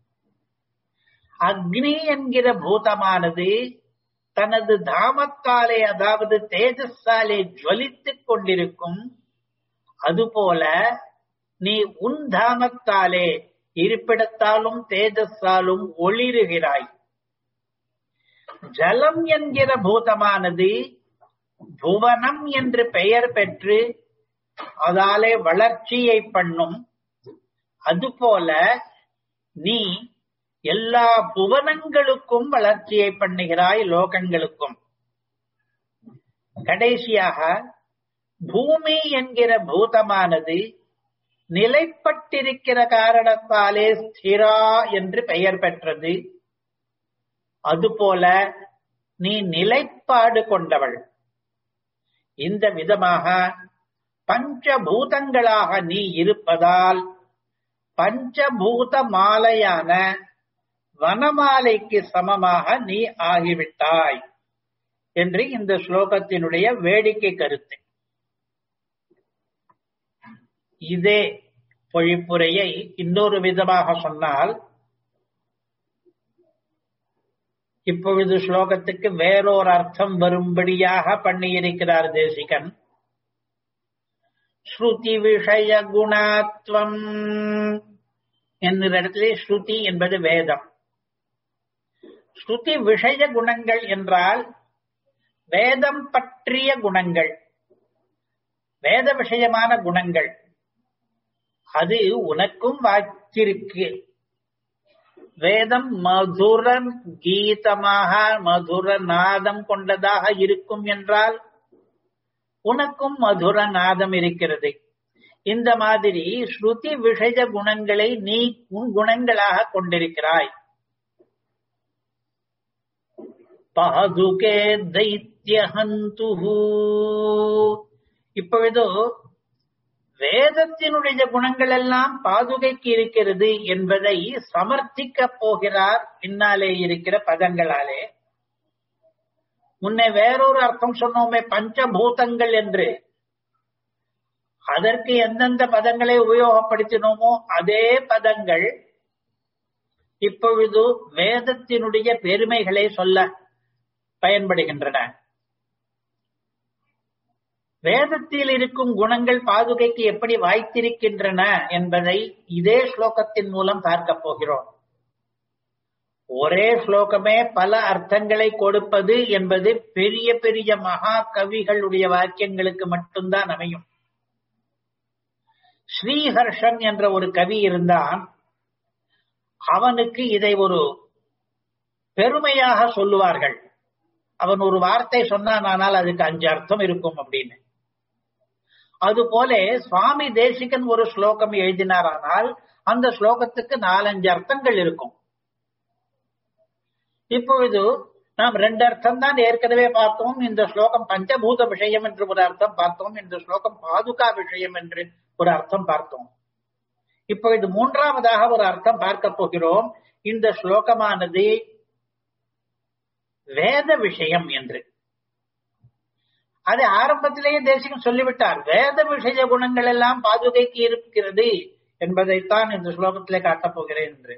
அக்னி என்கிற பூதமானது தனது தாமத்தாலே அதாவது தேஜஸாலே ஜுவலித்துக் கொண்டிருக்கும் அதுபோல நீ உன் தாமத்தாலே இருப்பிடத்தாலும் தேஜஸாலும் ஒளிருகிறாய் ஜலம் என்கிற பூதமானது புவனம் என்று பெயர் பெற்று அதாலே வளர்ச்சியை பண்ணும் அதுபோல நீ எல்லா புவனங்களுக்கும் வளர்ச்சியை பண்ணுகிறாய் லோகங்களுக்கும் கடைசியாக பூமி என்கிற பூதமானது நிலைப்பட்டிருக்கிற காரணத்தாலே ஸ்திரா என்று பெயர் பெற்றது அதுபோல நீ நிலைப்பாடு கொண்டவள் இந்த விதமாக பஞ்சபூதங்களாக நீ இருப்பதால் பஞ்சபூத மாலையான வனமாலைக்கு சமமாக நீ ஆகிவிட்டாய் என்று இந்த ஸ்லோகத்தினுடைய வேடிக்கை கருத்து இதே பொழிப்புரையை இன்னொரு விதமாக சொன்னால் இப்பொழுது ஸ்லோகத்துக்கு வேறொரு அர்த்தம் வரும்படியாக பண்ணியிருக்கிறார் தேசிகன் ஸ்ருதி விஷய குணாத்வம் என்கிற இடத்திலே ஸ்ருதி என்பது வேதம் ஸ்ருதி விஷய குணங்கள் என்றால் வேதம் பற்றிய குணங்கள் வேத விஷயமான குணங்கள் அது உனக்கும் வாச்சிருக்கு வேதம் மதுர கீதமாக மதுர நாதம் கொண்டதாக இருக்கும் என்றால் உனக்கும் மதுர நாதம் இருக்கிறது இந்த மாதிரி ஸ்ருதி விஷய குணங்களை நீ உன் குணங்களாக கொண்டிருக்கிறாய் பாதுகே தைத்தியஹந்து இப்பொழுது வேதத்தினுடைய குணங்கள் எல்லாம் பாதுகைக்கு இருக்கிறது என்பதை சமர்த்திக்க போகிறார் பின்னாலே இருக்கிற பதங்களாலே முன்னே வேறொரு அர்த்தம் சொன்னோமே பஞ்சபூதங்கள் என்று அதற்கு எந்தெந்த பதங்களை உபயோகப்படுத்தினோமோ அதே பதங்கள் இப்பொழுது வேதத்தினுடைய பெருமைகளை சொல்ல பயன்படுகின்றன வேதத்தில் இருக்கும் குணங்கள் பாதுகைக்கு எப்படி வாய்த்திருக்கின்றன என்பதை இதே ஸ்லோகத்தின் மூலம் பார்க்க போகிறோம் ஒரே ஸ்லோகமே பல அர்த்தங்களை கொடுப்பது என்பது பெரிய பெரிய மகா கவிகளுடைய வாக்கியங்களுக்கு மட்டும்தான் அமையும் ஸ்ரீஹர்ஷன் என்ற ஒரு கவி இருந்தான் அவனுக்கு இதை ஒரு பெருமையாக சொல்லுவார்கள் அவன் ஒரு வார்த்தை சொன்னான் ஆனால் அதுக்கு அஞ்சு அர்த்தம் இருக்கும் அப்படின்னு அதுபோல சுவாமி தேசிகன் ஒரு ஸ்லோகம் எழுதினாரானால் அந்த ஸ்லோகத்துக்கு நாலஞ்சு அர்த்தங்கள் இருக்கும் இப்பொழுது நாம் ரெண்டு அர்த்தம் தான் ஏற்கனவே பார்த்தோம் இந்த ஸ்லோகம் பஞ்சபூத விஷயம் என்று ஒரு அர்த்தம் பார்த்தோம் இந்த ஸ்லோகம் பாதுகா விஷயம் என்று ஒரு அர்த்தம் பார்த்தோம் இப்பொழுது மூன்றாவதாக ஒரு அர்த்தம் பார்க்க போகிறோம் இந்த ஸ்லோகமானது வேத விஷயம் என்று அது ஆரம்பத்திலேயே தேசிகம் சொல்லிவிட்டார் வேத விஷய குணங்கள் எல்லாம் பாதுகைக்கு இருக்கிறது என்பதைத்தான் இந்த ஸ்லோகத்திலே காட்டப் போகிறேன் என்று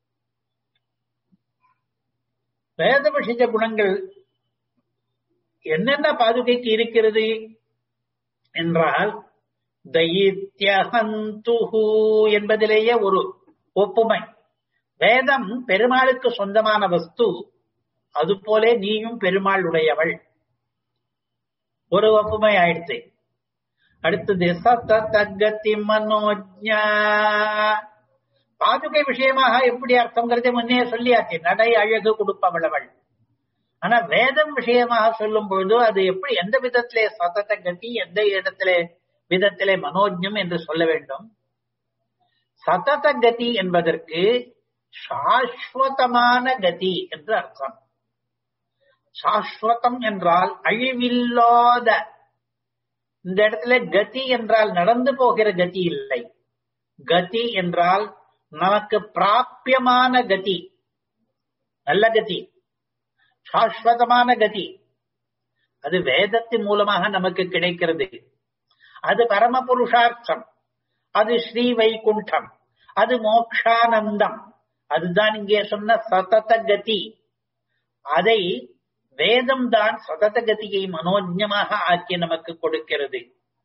வேத விஷய குணங்கள் என்னென்ன பாதுகைக்கு இருக்கிறது என்றால் தைத்தியஹந்துஹு என்பதிலேயே ஒரு ஒப்புமை வேதம் பெருமாளுக்கு சொந்தமான வஸ்து அதுபோலே நீயும் பெருமாள் உடையவள் ஒரு ஒப்புமை ஆயிடுச்சு அடுத்தது சத்தகத்தி மனோஜா பாதுகை விஷயமாக எப்படி அர்த்தங்கிறதை முன்னே சொல்லியாச்சு நடை அழகு கொடுப்பவளவள் ஆனா வேதம் விஷயமாக சொல்லும் பொழுது அது எப்படி எந்த விதத்திலே சதத கதி எந்த இடத்திலே விதத்திலே மனோஜம் என்று சொல்ல வேண்டும் சதத கதி என்பதற்கு சாஸ்வதமான கதி என்று அர்த்தம் சாஸ்வதம் என்றால் அழிவில்லாத இந்த இடத்துல கதி என்றால் நடந்து போகிற கதி இல்லை கதி என்றால் நமக்கு பிராபியமான கதி நல்ல கதி சாஸ்வதமான கதி அது வேதத்தின் மூலமாக நமக்கு கிடைக்கிறது அது பரம புருஷார்த்தம் அது ஸ்ரீ வைகுண்டம் அது மோக்ஷானந்தம் அதுதான் இங்கே சொன்ன சதத கதி அதை வேதம் தான் சதத கதியை மனோஜமாக ஆக்கி நமக்கு கொடுக்கிறது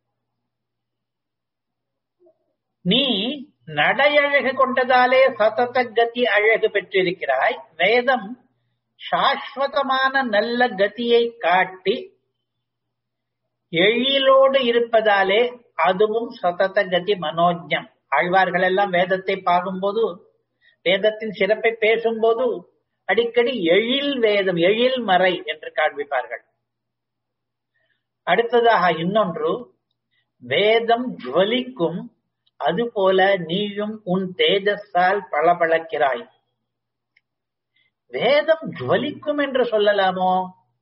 நீ நடையழகு கொண்டதாலே சதத கதி அழகு பெற்றிருக்கிறாய் வேதம் சாஸ்வதமான நல்ல கதியை காட்டி எழிலோடு இருப்பதாலே அதுவும் சதத கதி மனோஜம் ஆழ்வார்கள் எல்லாம் வேதத்தை பார்க்கும்போது வேதத்தின் சிறப்பை பேசும்போது அடிக்கடி எழில் வேதம் எழில் மறை என்று காண்பிப்பார்கள் அடுத்ததாக இன்னொன்று வேதம் ஜுவலிக்கும் அதுபோல நீயும் உன் தேஜஸால் பளபளக்கிறாய் வேதம் ஜுவலிக்கும் என்று சொல்லலாமோ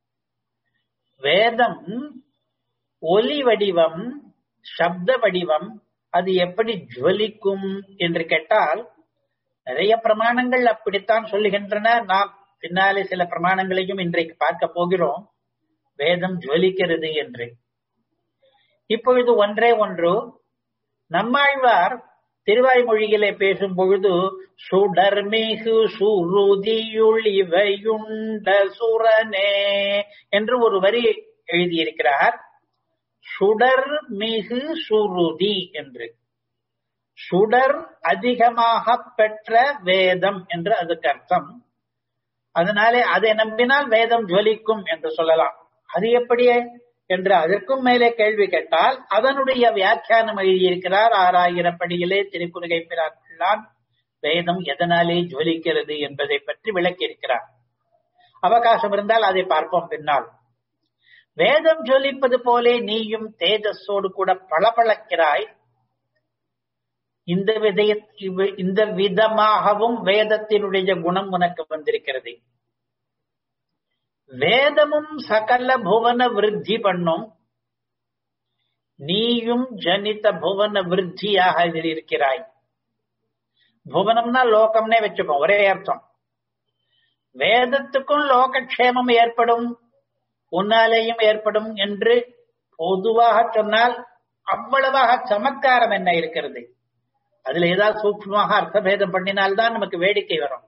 வேதம் ஒலி வடிவம் சப்த வடிவம் அது எப்படி ஜுவலிக்கும் என்று கேட்டால் நிறைய பிரமாணங்கள் அப்படித்தான் சொல்லுகின்றன நாம் பின்னாலே சில பிரமாணங்களையும் இன்றைக்கு பார்க்க போகிறோம் வேதம் ஜுவலிக்கிறது என்று இப்பொழுது ஒன்றே ஒன்று நம்மாழ்வார் திருவாய்மொழியிலே பேசும் பொழுது சுடர்மிகு சுருதியுள் இவையுண்ட சுரனே என்று ஒரு வரி எழுதியிருக்கிறார் சுடர் மிகு சுருதி என்று சுடர் அதிகமாக பெற்ற வேதம் என்று அதுக்கு அர்த்தம் அதனாலே அதை நம்பினால் வேதம் ஜுவலிக்கும் என்று சொல்லலாம் அது எப்படியே என்று அதற்கும் மேலே கேள்வி கேட்டால் அதனுடைய வியாக்கியானம் எழுதியிருக்கிறார் ஆறாயிரப்படியிலே திருக்குறுகை பிறான் வேதம் எதனாலே ஜுவலிக்கிறது என்பதை பற்றி விளக்கியிருக்கிறார் அவகாசம் இருந்தால் அதை பார்ப்போம் பின்னால் வேதம் ஜொலிப்பது போலே நீயும் தேஜஸோடு கூட பளபளக்கிறாய் இந்த விதய இந்த விதமாகவும் வேதத்தினுடைய குணம் உனக்கு வந்திருக்கிறது வேதமும் சகல புவன விருத்தி பண்ணும் நீயும் ஜனித புவன விருத்தியாக இதில் இருக்கிறாய் புவனம்னா லோகம்னே வச்சுப்போம் ஒரே அர்த்தம் வேதத்துக்கும் லோகக்ஷேமம் ஏற்படும் உன்னாலேயும் ஏற்படும் என்று பொதுவாக சொன்னால் அவ்வளவாக சமத்காரம் என்ன இருக்கிறது அதுல ஏதாவது சூக்மமாக அர்த்தபேதம் பண்ணினால்தான் நமக்கு வேடிக்கை வரும்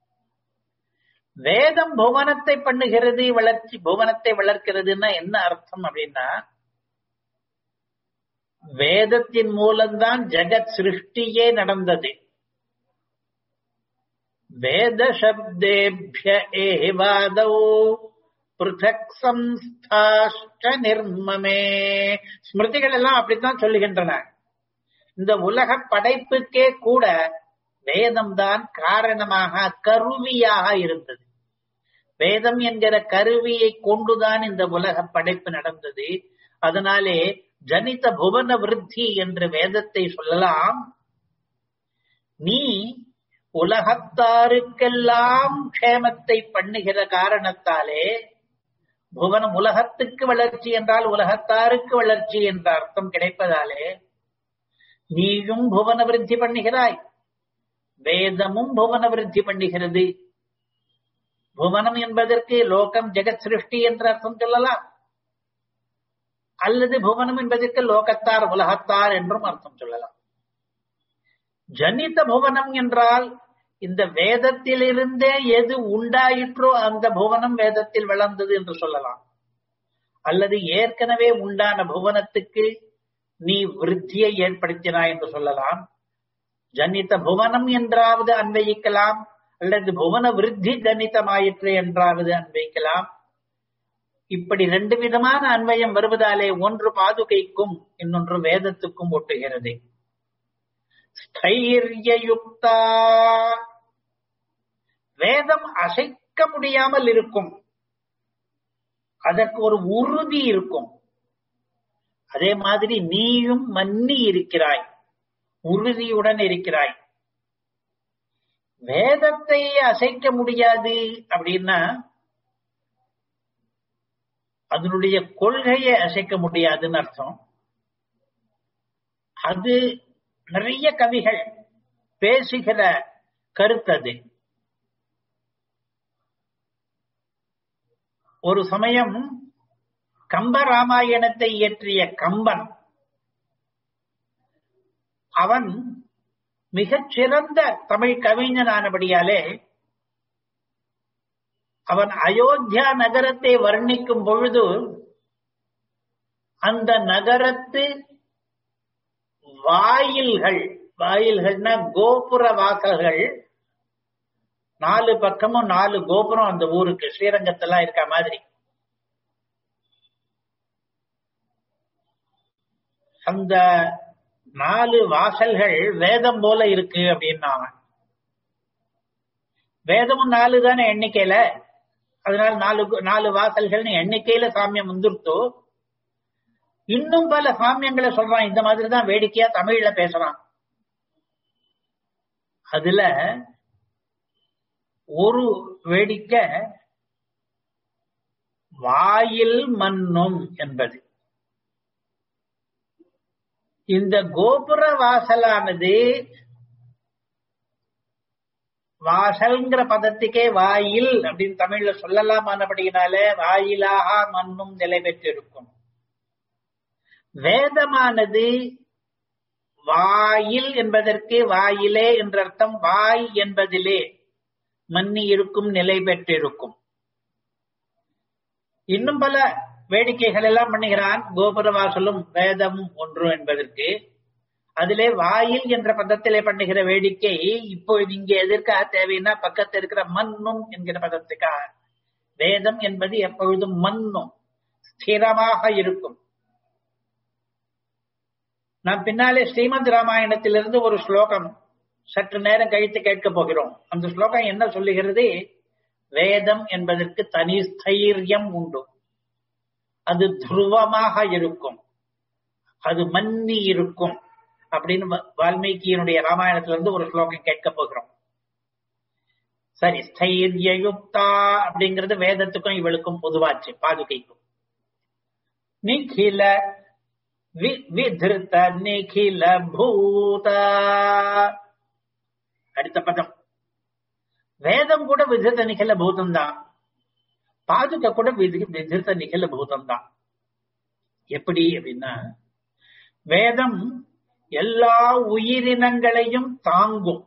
வேதம் புவனத்தை பண்ணுகிறது வளர்ச்சி புவனத்தை வளர்க்கிறதுன்னா என்ன அர்த்தம் அப்படின்னா வேதத்தின் மூலம்தான் ஜெகத் சிருஷ்டியே நடந்தது வேத சப்தேபிய ஏவாதோ பிருதக் சம்ஸ்தாஷ்ட நிர்மமே ஸ்மிருதிகள் எல்லாம் அப்படித்தான் சொல்லுகின்றன இந்த உலக படைப்புக்கே கூட வேதம் தான் காரணமாக கருவியாக இருந்தது வேதம் என்கிற கருவியை கொண்டுதான் இந்த உலக படைப்பு நடந்தது அதனாலே ஜனித புவன விருத்தி என்று வேதத்தை சொல்லலாம் நீ உலகத்தாருக்கெல்லாம் க்ஷேமத்தை பண்ணுகிற காரணத்தாலே புவனம் உலகத்துக்கு வளர்ச்சி என்றால் உலகத்தாருக்கு வளர்ச்சி என்ற அர்த்தம் கிடைப்பதாலே நீயும் புவன விருத்தி பண்ணுகிறாய் வேதமும் புவன விருத்தி பண்ணுகிறது புவனம் என்பதற்கு லோகம் ஜெகத் சிருஷ்டி என்ற அர்த்தம் சொல்லலாம் அல்லது புவனம் என்பதற்கு லோகத்தார் உலகத்தார் என்றும் அர்த்தம் சொல்லலாம் ஜனித புவனம் என்றால் இந்த வேதத்திலிருந்தே எது உண்டாயிற்றோ அந்த புவனம் வேதத்தில் வளர்ந்தது என்று சொல்லலாம் அல்லது ஏற்கனவே உண்டான புவனத்துக்கு நீ விருத்தியை ஏற்படுத்தினாய் என்று சொல்லலாம் ஜனித புவனம் என்றாவது அன்வயிக்கலாம் அல்லது புவன விருத்தி ஜனிதமாயிற்று என்றாவது அன்வைக்கலாம் இப்படி ரெண்டு விதமான அன்வயம் வருவதாலே ஒன்று பாதுகைக்கும் இன்னொன்று வேதத்துக்கும் ஒட்டுகிறது ஸ்தைரியயுக்தா வேதம் அசைக்க முடியாமல் இருக்கும் அதற்கு ஒரு உறுதி இருக்கும் அதே மாதிரி நீயும் மன்னி இருக்கிறாய் உறுதியுடன் இருக்கிறாய் வேதத்தை அசைக்க முடியாது அப்படின்னா அதனுடைய கொள்கையை அசைக்க முடியாதுன்னு அர்த்தம் அது நிறைய கவிகள் பேசுகிற கருத்தது ஒரு சமயம் கம்ப ராமாயணத்தை இயற்றிய கம்பன் அவன் மிகச் சிறந்த தமிழ் கவிஞனானபடியாலே அவன் அயோத்தியா நகரத்தை வர்ணிக்கும் பொழுது அந்த நகரத்து வாயில்கள் வாயில்கள்னா கோபுர வாசல்கள் நாலு பக்கமும் நாலு கோபுரம் அந்த ஊருக்கு ஸ்ரீரங்கத்தெல்லாம் இருக்க மாதிரி அந்த நாலு வாசல்கள் வேதம் போல இருக்கு அப்படின்னாங்க வேதமும் நாலு தானே எண்ணிக்கையில அதனால நாலு நாலு வாசல்கள்னு எண்ணிக்கையில சாமியம் வந்துருத்தோ இன்னும் பல சாமியங்களை சொல்றான் இந்த மாதிரி தான் வேடிக்கையா தமிழ்ல பேசுறான் அதுல ஒரு வேடிக்கை வாயில் மண்ணும் என்பது இந்த கோபுர வாசலானது வாசல்ங்கிற பதத்துக்கே வாயில் அப்படின்னு தமிழ்ல சொல்லலாமானபடியினாலே வாயிலாக மண்ணும் நிலை பெற்றிருக்கும் வேதமானது வாயில் என்பதற்கு வாயிலே என்ற அர்த்தம் வாய் என்பதிலே மன்னி இருக்கும் நிலை பெற்றிருக்கும் இன்னும் பல வேடிக்கைகள் எல்லாம் பண்ணுகிறான் கோபுர வாசலும் வேதம் ஒன்று என்பதற்கு அதிலே வாயில் என்ற பதத்திலே பண்ணுகிற வேடிக்கை இப்போ இங்கே எதற்காக தேவைன்னா பக்கத்தில் இருக்கிற மண்ணும் என்கிற பதத்துக்காக வேதம் என்பது எப்பொழுதும் மண்ணும் ஸ்திரமாக இருக்கும் நாம் பின்னாலே ஸ்ரீமத் ராமாயணத்திலிருந்து ஒரு ஸ்லோகம் சற்று நேரம் கழித்து கேட்க போகிறோம் அந்த ஸ்லோகம் என்ன சொல்லுகிறது வேதம் என்பதற்கு தனி ஸ்தைரியம் உண்டு அது துருவமாக இருக்கும் அது மன்னி இருக்கும் அப்படின்னு வால்மீகியினுடைய ராமாயணத்திலிருந்து ஒரு ஸ்லோகம் கேட்க போகிறோம் சரி ஸ்தைரியயுக்தா அப்படிங்கிறது வேதத்துக்கும் இவளுக்கும் பொதுவாச்சு பாதுகைக்கும் நிகில விதிருத்த நிகில பூத அடுத்த பதம் வேதம் கூட விதிருத்த நிகில பூதம் தான் பாதுகா கூட விதிருத்த நிகில பூதம் தான் எப்படி அப்படின்னா வேதம் எல்லா உயிரினங்களையும் தாங்கும்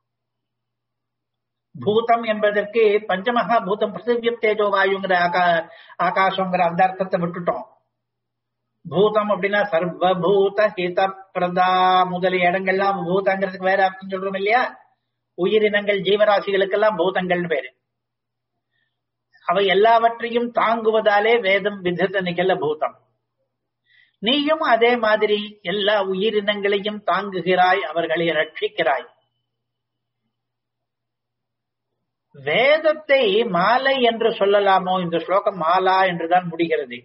பூதம் என்பதற்கு பஞ்சமகா பூதம் பிருத்திவியம் தேஜோ வாயுங்கிற ஆகா ஆகாசங்கிற அந்த அர்த்தத்தை விட்டுட்டோம் பூதம் அப்படின்னா சர்வபூத ஹித பிரதா முதலிய இடங்கள்லாம் பூதங்கிறதுக்கு வேற அர்த்தம் சொல்றோம் இல்லையா உயிரினங்கள் ஜீவராசிகளுக்கெல்லாம் பூதங்கள்னு பேரு அவை எல்லாவற்றையும் தாங்குவதாலே வேதம் விதத்த நிகழ பூதம் நீயும் அதே மாதிரி எல்லா உயிரினங்களையும் தாங்குகிறாய் அவர்களை ரட்சிக்கிறாய் வேதத்தை மாலை என்று சொல்லலாமோ இந்த ஸ்லோகம் மாலா என்றுதான் முடிகிறது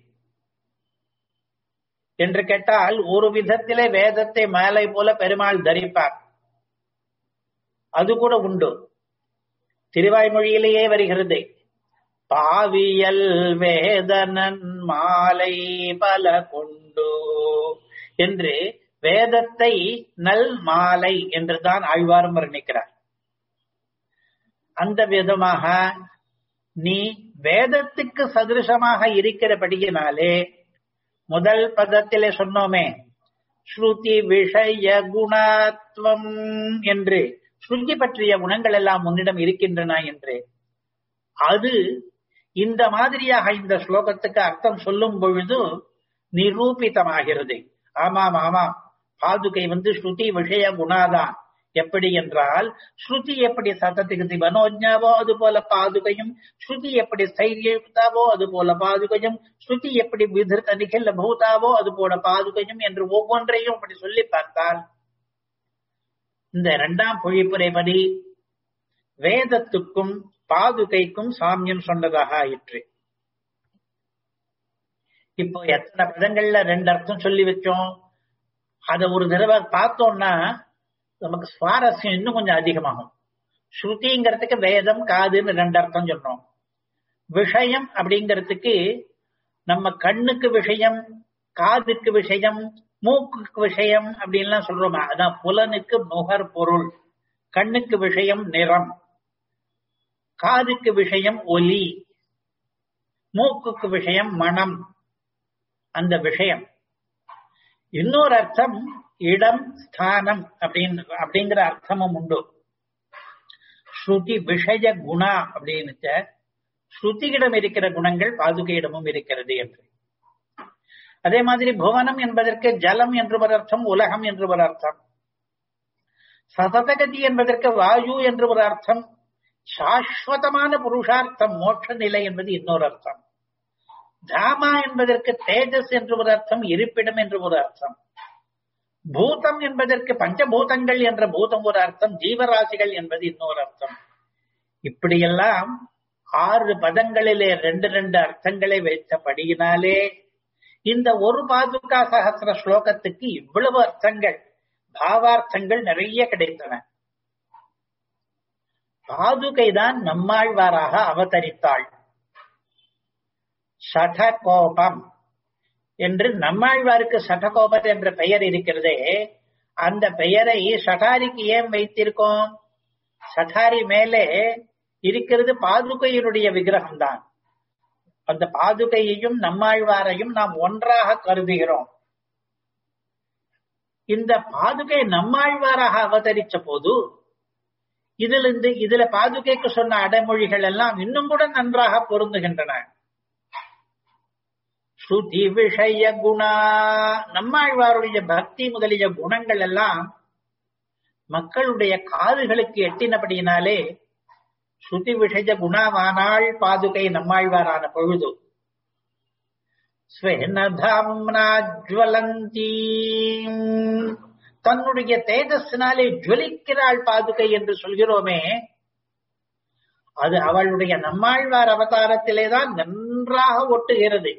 என்று கேட்டால் ஒரு விதத்திலே வேதத்தை மாலை போல பெருமாள் தரிப்பார் அது கூட உண்டு திருவாய்மொழியிலேயே வருகிறது பாவியல் வேதனன் மாலை பல கொண்டு என்று வேதத்தை நல் மாலை என்றுதான் ஆழ்வாரும் வர்ணிக்கிறார் அந்த விதமாக நீ வேதத்துக்கு சதிருஷமாக இருக்கிறபடியினாலே முதல் பதத்திலே சொன்னோமே ஸ்ருதி விஷய குணாத்வம் என்று ஸ்ருதி பற்றிய குணங்கள் எல்லாம் உன்னிடம் இருக்கின்றன என்று அது இந்த மாதிரியாக இந்த ஸ்லோகத்துக்கு அர்த்தம் சொல்லும் பொழுது நிரூபிதமாகிறது ஆமாம் ஆமாம் பாதுகை வந்து ஸ்ருதி விஷய குணாதான் எப்படி என்றால் ஸ்ருதி எப்படி சதத்துக்கு மனோஜாவோ அது போல பாதுகையும் ஸ்ருதி எப்படி ஸ்தைரியதாவோ அது போல பாதுகையும் ஸ்ருதி எப்படி விதிர்த்த நிகழ பூதாவோ அது போல பாதுகையும் என்று ஒவ்வொன்றையும் அப்படி சொல்லி பார்த்தால் இந்த இரண்டாம் பொழிப்புரைப்படி வேதத்துக்கும் பாதுகைக்கும் சாமியம் சொன்னதாக ஆயிற்று இப்போ எத்தனை பதங்கள்ல ரெண்டு அர்த்தம் சொல்லி வச்சோம் அத ஒரு தடவை பார்த்தோம்னா நமக்கு சுவாரஸ்யம் இன்னும் கொஞ்சம் அதிகமாகும் ஸ்ருதிங்கிறதுக்கு வேதம் காதுன்னு ரெண்டு அர்த்தம் சொன்னோம் விஷயம் அப்படிங்கிறதுக்கு நம்ம கண்ணுக்கு விஷயம் காதுக்கு விஷயம் மூக்குக்கு விஷயம் அப்படின்லாம் சொல்றோமா அதான் புலனுக்கு நுகர் பொருள் கண்ணுக்கு விஷயம் நிறம் காதுக்கு விஷயம் ஒலி மூக்குக்கு விஷயம் மனம் அந்த விஷயம் இன்னொரு அர்த்தம் இடம் ஸ்தானம் அப்படின்னு அப்படிங்கிற அர்த்தமும் உண்டு ஸ்ருதி விஷய குணா அப்படின்னு ஸ்ருதியிடம் இருக்கிற குணங்கள் பாதுகையிடமும் இருக்கிறது என்று அதே மாதிரி புவனம் என்பதற்கு ஜலம் என்று ஒரு அர்த்தம் உலகம் என்று ஒரு அர்த்தம் சததகதி என்பதற்கு வாயு என்று ஒரு அர்த்தம் சாஸ்வதமான புருஷார்த்தம் மோட்ச நிலை என்பது இன்னொரு அர்த்தம் தாமா என்பதற்கு தேஜஸ் என்று ஒரு அர்த்தம் இருப்பிடம் என்று ஒரு அர்த்தம் பூதம் என்பதற்கு பஞ்சபூதங்கள் என்ற பூதம் ஒரு அர்த்தம் ஜீவராசிகள் என்பது இன்னொரு அர்த்தம் இப்படியெல்லாம் ஆறு பதங்களிலே ரெண்டு ரெண்டு அர்த்தங்களை வைத்தபடியினாலே இந்த ஒரு பாதுகா சகசிர ஸ்லோகத்துக்கு இவ்வளவு அர்த்தங்கள் பாவார்த்தங்கள் நிறைய கிடைத்தன பாதுகைதான் நம்மாழ்வாராக அவதரித்தாள் சடகோபம் என்று நம்மாழ்வாருக்கு சடகோபர் என்ற பெயர் இருக்கிறதே அந்த பெயரை சடாரிக்கு ஏன் வைத்திருக்கோம் சடாரி மேலே இருக்கிறது பாதுகையினுடைய விக்கிரகம் தான் அந்த பாதுகையையும் நம்மாழ்வாரையும் நாம் ஒன்றாக கருதுகிறோம் இந்த பாதுகை நம்மாழ்வாராக அவதரிச்ச போது இதுல இருந்து இதுல பாதுகைக்கு சொன்ன அடைமொழிகள் எல்லாம் இன்னும் கூட நன்றாக பொருந்துகின்றன ஸ்ருதி விஷய குணா நம்மாழ்வாருடைய பக்தி முதலிய குணங்கள் எல்லாம் மக்களுடைய காதுகளுக்கு எட்டினபடியினாலே ஸ்ருதி விஷய குணாவானாள் பாதுகை நம்மாழ்வாரான பொழுது ஸ்வேனதாம்னாஜ்வலந்தீ தன்னுடைய தேஜஸ்னாலே ஜுவலிக்கிறாள் பாதுகை என்று சொல்கிறோமே அது அவளுடைய நம்மாழ்வார் அவதாரத்திலேதான் நன்றாக ஒட்டுகிறது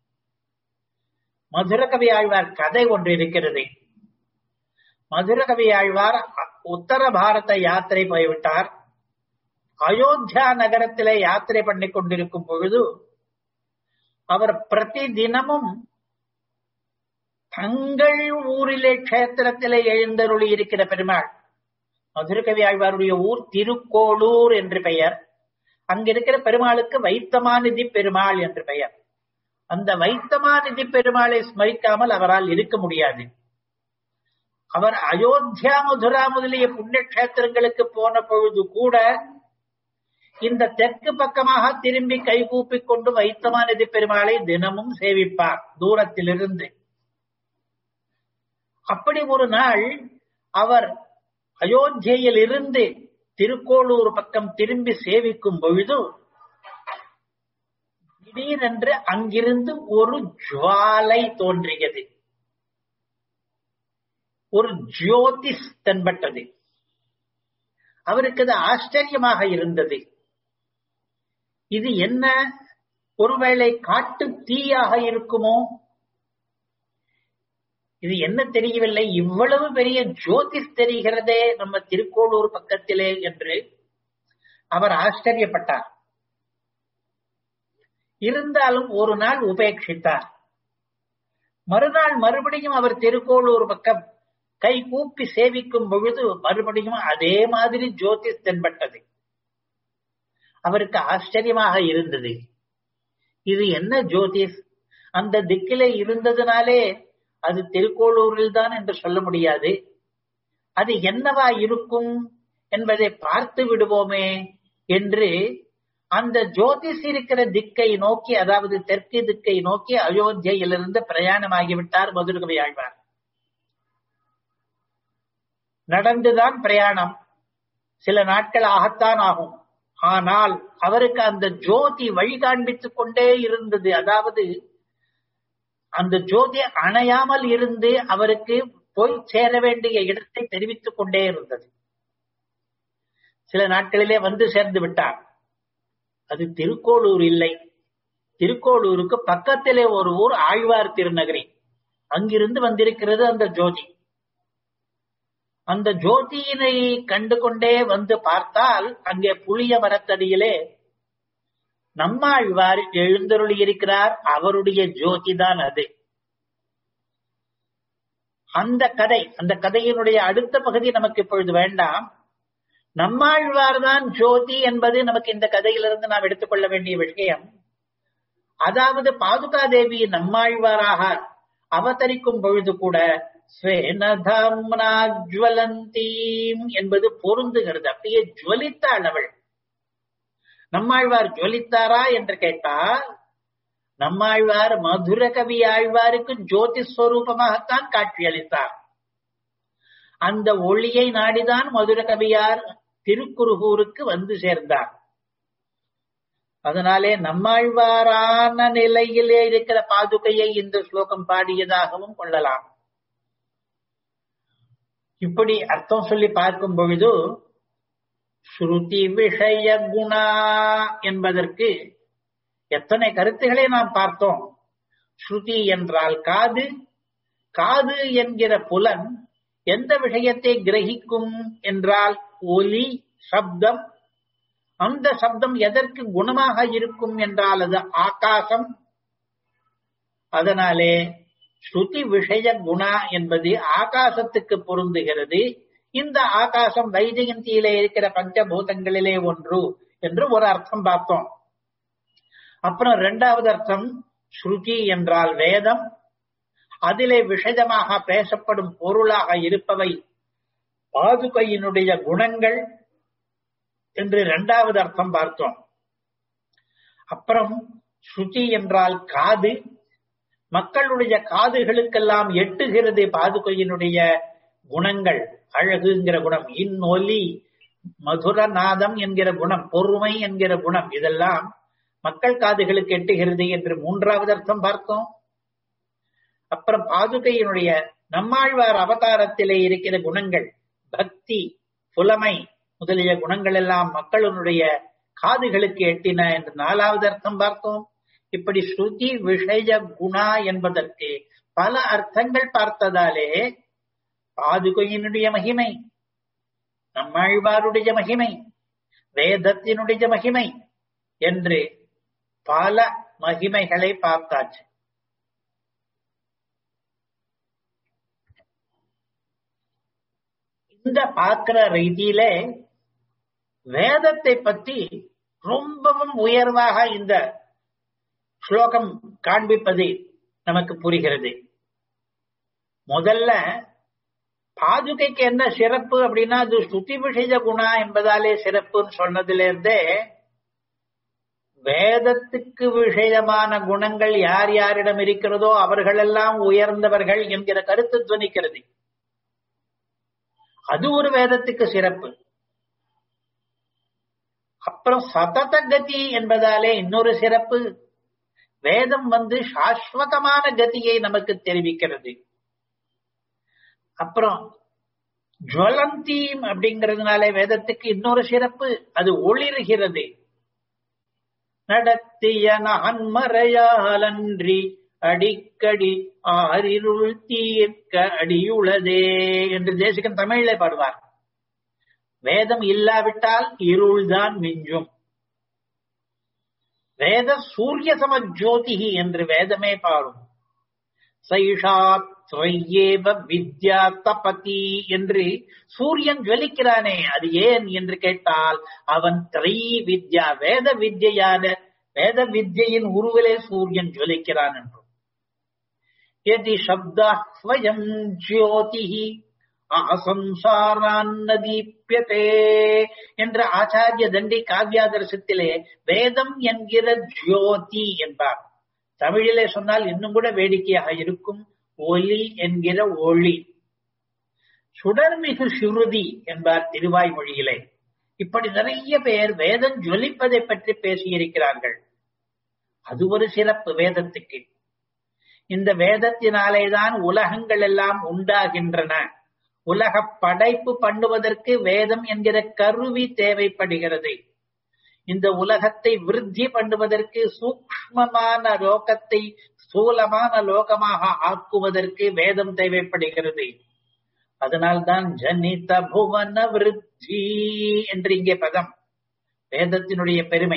மதுரகவி ஆழ்வார் கதை ஒன்று இருக்கிறது மதுரகவி ஆழ்வார் உத்தர பாரத யாத்திரை போய்விட்டார் அயோத்தியா நகரத்திலே யாத்திரை பண்ணி கொண்டிருக்கும் பொழுது அவர் பிரதி தினமும் தங்கள் ஊரிலே கஷேத்திரத்திலே எழுந்தருளி இருக்கிற பெருமாள் மதுரகவி ஆழ்வாருடைய ஊர் திருக்கோளூர் என்று பெயர் அங்கிருக்கிற பெருமாளுக்கு வைத்தமாநிதி பெருமாள் என்று பெயர் அந்த வைத்தமாநிதி பெருமாளை ஸ்மரிக்காமல் அவரால் இருக்க முடியாது அவர் அயோத்தியா மதுரா முதலிய புண்ணிய கஷேத்திரங்களுக்கு போன பொழுது கூட இந்த தெற்கு பக்கமாக திரும்பி கைகூப்பிக் கொண்டு வைத்தமாநிதி பெருமாளை தினமும் சேவிப்பார் தூரத்திலிருந்து அப்படி ஒரு நாள் அவர் அயோத்தியில் இருந்து திருக்கோளூர் பக்கம் திரும்பி சேவிக்கும் பொழுது திடீரென்று அங்கிருந்து ஒரு ஜுவாலை தோன்றியது ஒரு ஜோதிஷ் தென்பட்டது அவருக்கு அது ஆச்சரியமாக இருந்தது இது என்ன ஒருவேளை காட்டு தீயாக இருக்குமோ இது என்ன தெரியவில்லை இவ்வளவு பெரிய ஜோதிஷ் தெரிகிறதே நம்ம திருக்கோளூர் பக்கத்திலே என்று அவர் ஆச்சரியப்பட்டார் இருந்தாலும் ஒரு நாள் உபேட்சித்தார் மறுநாள் மறுபடியும் அவர் திருக்கோளூர் பக்கம் கை கூப்பி சேவிக்கும் பொழுது மறுபடியும் அதே மாதிரி ஜோதிஷ் தென்பட்டது அவருக்கு ஆச்சரியமாக இருந்தது இது என்ன ஜோதிஷ் அந்த திக்கிலே இருந்ததுனாலே அது திருக்கோளூரில் தான் என்று சொல்ல முடியாது அது என்னவா இருக்கும் என்பதை பார்த்து விடுவோமே என்று அந்த ஜோதிஷ் இருக்கிற திக்கை நோக்கி அதாவது தெற்கு திக்கை நோக்கி அயோத்தியிலிருந்து பிரயாணமாகிவிட்டார் மதுரகவி ஆழ்வார் நடந்துதான் பிரயாணம் சில நாட்கள் ஆகத்தான் ஆகும் ஆனால் அவருக்கு அந்த ஜோதி வழி காண்பித்துக் கொண்டே இருந்தது அதாவது அந்த ஜோதி அணையாமல் இருந்து அவருக்கு போய் சேர வேண்டிய இடத்தை தெரிவித்துக் கொண்டே இருந்தது சில நாட்களிலே வந்து சேர்ந்து விட்டார் அது திருக்கோளூர் இல்லை திருக்கோளூருக்கு பக்கத்திலே ஒரு ஊர் ஆழ்வார் திருநகரி அங்கிருந்து வந்திருக்கிறது அந்த ஜோதி அந்த ஜோதியினை கண்டு கொண்டே வந்து பார்த்தால் அங்கே புளிய மரத்தடியிலே நம்மாழ்வார் எழுந்தருளி இருக்கிறார் அவருடைய ஜோதி தான் அது அந்த கதை அந்த கதையினுடைய அடுத்த பகுதி நமக்கு இப்பொழுது வேண்டாம் நம்மாழ்வார் தான் ஜோதி என்பது நமக்கு இந்த கதையிலிருந்து நாம் எடுத்துக்கொள்ள வேண்டிய விஷயம் அதாவது பாதுகா தேவி நம்மாழ்வாராக அவதரிக்கும் பொழுது கூட ஸ்வேனதாம்னாஜ்வலந்தீம் என்பது பொருந்துகிறது அப்படியே ஜுவலித்தாள் அவள் நம்மாழ்வார் ஜுவலித்தாரா என்று கேட்டால் நம்மாழ்வார் மதுர கவி ஆழ்வாருக்கு ஜோதி ஸ்வரூபமாகத்தான் காட்சியளித்தார் அந்த ஒளியை நாடிதான் மதுர கவியார் திருக்குறுகூருக்கு வந்து சேர்ந்தார் அதனாலே நம்மாழ்வாரான நிலையிலே இருக்கிற பாதுகையை இந்த ஸ்லோகம் பாடியதாகவும் கொள்ளலாம் இப்படி அர்த்தம் சொல்லி பார்க்கும் பொழுது ஸ்ருதி விஷய குணா என்பதற்கு எத்தனை கருத்துக்களை நாம் பார்த்தோம் ஸ்ருதி என்றால் காது காது என்கிற புலன் எந்த விஷயத்தை கிரகிக்கும் என்றால் ஒலி சப்தம் அந்த சப்தம் எதற்கு குணமாக இருக்கும் என்றால் அது ஆகாசம் அதனாலே ஸ்ருதி விஷய குணா என்பது ஆகாசத்துக்கு பொருந்துகிறது இந்த ஆகாசம் வைஜெயந்தியிலே இருக்கிற பஞ்சபூதங்களிலே ஒன்று என்று ஒரு அர்த்தம் பார்த்தோம் அப்புறம் இரண்டாவது அர்த்தம் ஸ்ருதி என்றால் வேதம் அதிலே விஷயமாக பேசப்படும் பொருளாக இருப்பவை பாதுகையினுடைய குணங்கள் என்று இரண்டாவது அர்த்தம் பார்த்தோம் அப்புறம் ஸ்ருதி என்றால் காது மக்களுடைய காதுகளுக்கெல்லாம் எட்டுகிறது பாதுகையினுடைய குணங்கள் அழகுங்கிற குணம் இன்னொலி மதுரநாதம் என்கிற குணம் பொறுமை என்கிற குணம் இதெல்லாம் மக்கள் காதுகளுக்கு எட்டுகிறது என்று மூன்றாவது அர்த்தம் பார்த்தோம் அப்புறம் பாதுகையினுடைய நம்மாழ்வார் அவதாரத்திலே இருக்கிற குணங்கள் பக்தி புலமை முதலிய குணங்கள் எல்லாம் மக்களுடைய காதுகளுக்கு எட்டின என்று நாலாவது அர்த்தம் பார்த்தோம் இப்படி ஸ்ருதி விஷய குணா என்பதற்கு பல அர்த்தங்கள் பார்த்ததாலே பாதுகையினுடைய மகிமை நம்மாழ்வாருடைய மகிமை வேதத்தினுடைய மகிமை என்று பல மகிமைகளை பார்த்தாச்சு இந்த பார்க்கிற ரீதியில வேதத்தை பற்றி ரொம்பவும் உயர்வாக இந்த ஸ்லோகம் காண்பிப்பது நமக்கு புரிகிறது முதல்ல பாதுகைக்கு என்ன சிறப்பு அப்படின்னா அது ஸ்ருதி விஷய குணா என்பதாலே சிறப்புன்னு சொன்னதுல இருந்தே வேதத்துக்கு விஷயமான குணங்கள் யார் யாரிடம் இருக்கிறதோ அவர்களெல்லாம் உயர்ந்தவர்கள் என்கிற கருத்து துவனிக்கிறது அது ஒரு வேதத்துக்கு சிறப்பு அப்புறம் சதத கதி என்பதாலே இன்னொரு சிறப்பு வேதம் வந்து சாஸ்வதமான கதியை நமக்கு தெரிவிக்கிறது அப்புறம் ஜுவலந்தீம் அப்படிங்கிறதுனால வேதத்துக்கு இன்னொரு சிறப்பு அது ஒளிர்கிறது நடத்திய நான்மறையாலன்றி அடிக்கடி ஆறிருள் தீர்க்க அடியுளதே என்று தேசிகன் தமிழிலே பாடுவார் வேதம் இல்லாவிட்டால் இருள்தான் மிஞ்சும் வேத சூரிய சம ஜோதிகி என்று வேதமே பாடும் சைஷாத் ஸ்வயேவ வித்யா தபதி என்று சூரியன் ஜொலிக்கிறானே அது ஏன் என்று கேட்டால் அவன் திரை வித்யா வேத வித்யான வேத வித்யின் உருவிலே சூரியன் ஜொலிக்கிறான் என்றும் எதி சப்தா ஸ்வயம் ஜோதிஹி ஆசம்சாரான்னதீப்யதே என்ற ஆச்சாரிய தண்டி காவியாதர்சத்திலே வேதம் என்கிற ஜோதி என்பார் தமிழிலே சொன்னால் இன்னும் கூட வேடிக்கையாக இருக்கும் ஒலி என்கிற ஒளி சுடர்மிகு சுருதி என்பார் திருவாய்மொழியிலே இப்படி நிறைய பேர் வேதம் ஜொலிப்பதை பற்றி பேசியிருக்கிறார்கள் அது ஒரு சிறப்பு வேதத்துக்கு இந்த வேதத்தினாலேதான் உலகங்கள் எல்லாம் உண்டாகின்றன உலக படைப்பு பண்ணுவதற்கு வேதம் என்கிற கருவி தேவைப்படுகிறது இந்த உலகத்தை விருத்தி பண்ணுவதற்கு சூக்மமான லோகத்தை ஸ்தூலமான லோகமாக ஆக்குவதற்கு வேதம் தேவைப்படுகிறது அதனால்தான் ஜனித புவன விருத்தி என்று இங்கே பதம் வேதத்தினுடைய பெருமை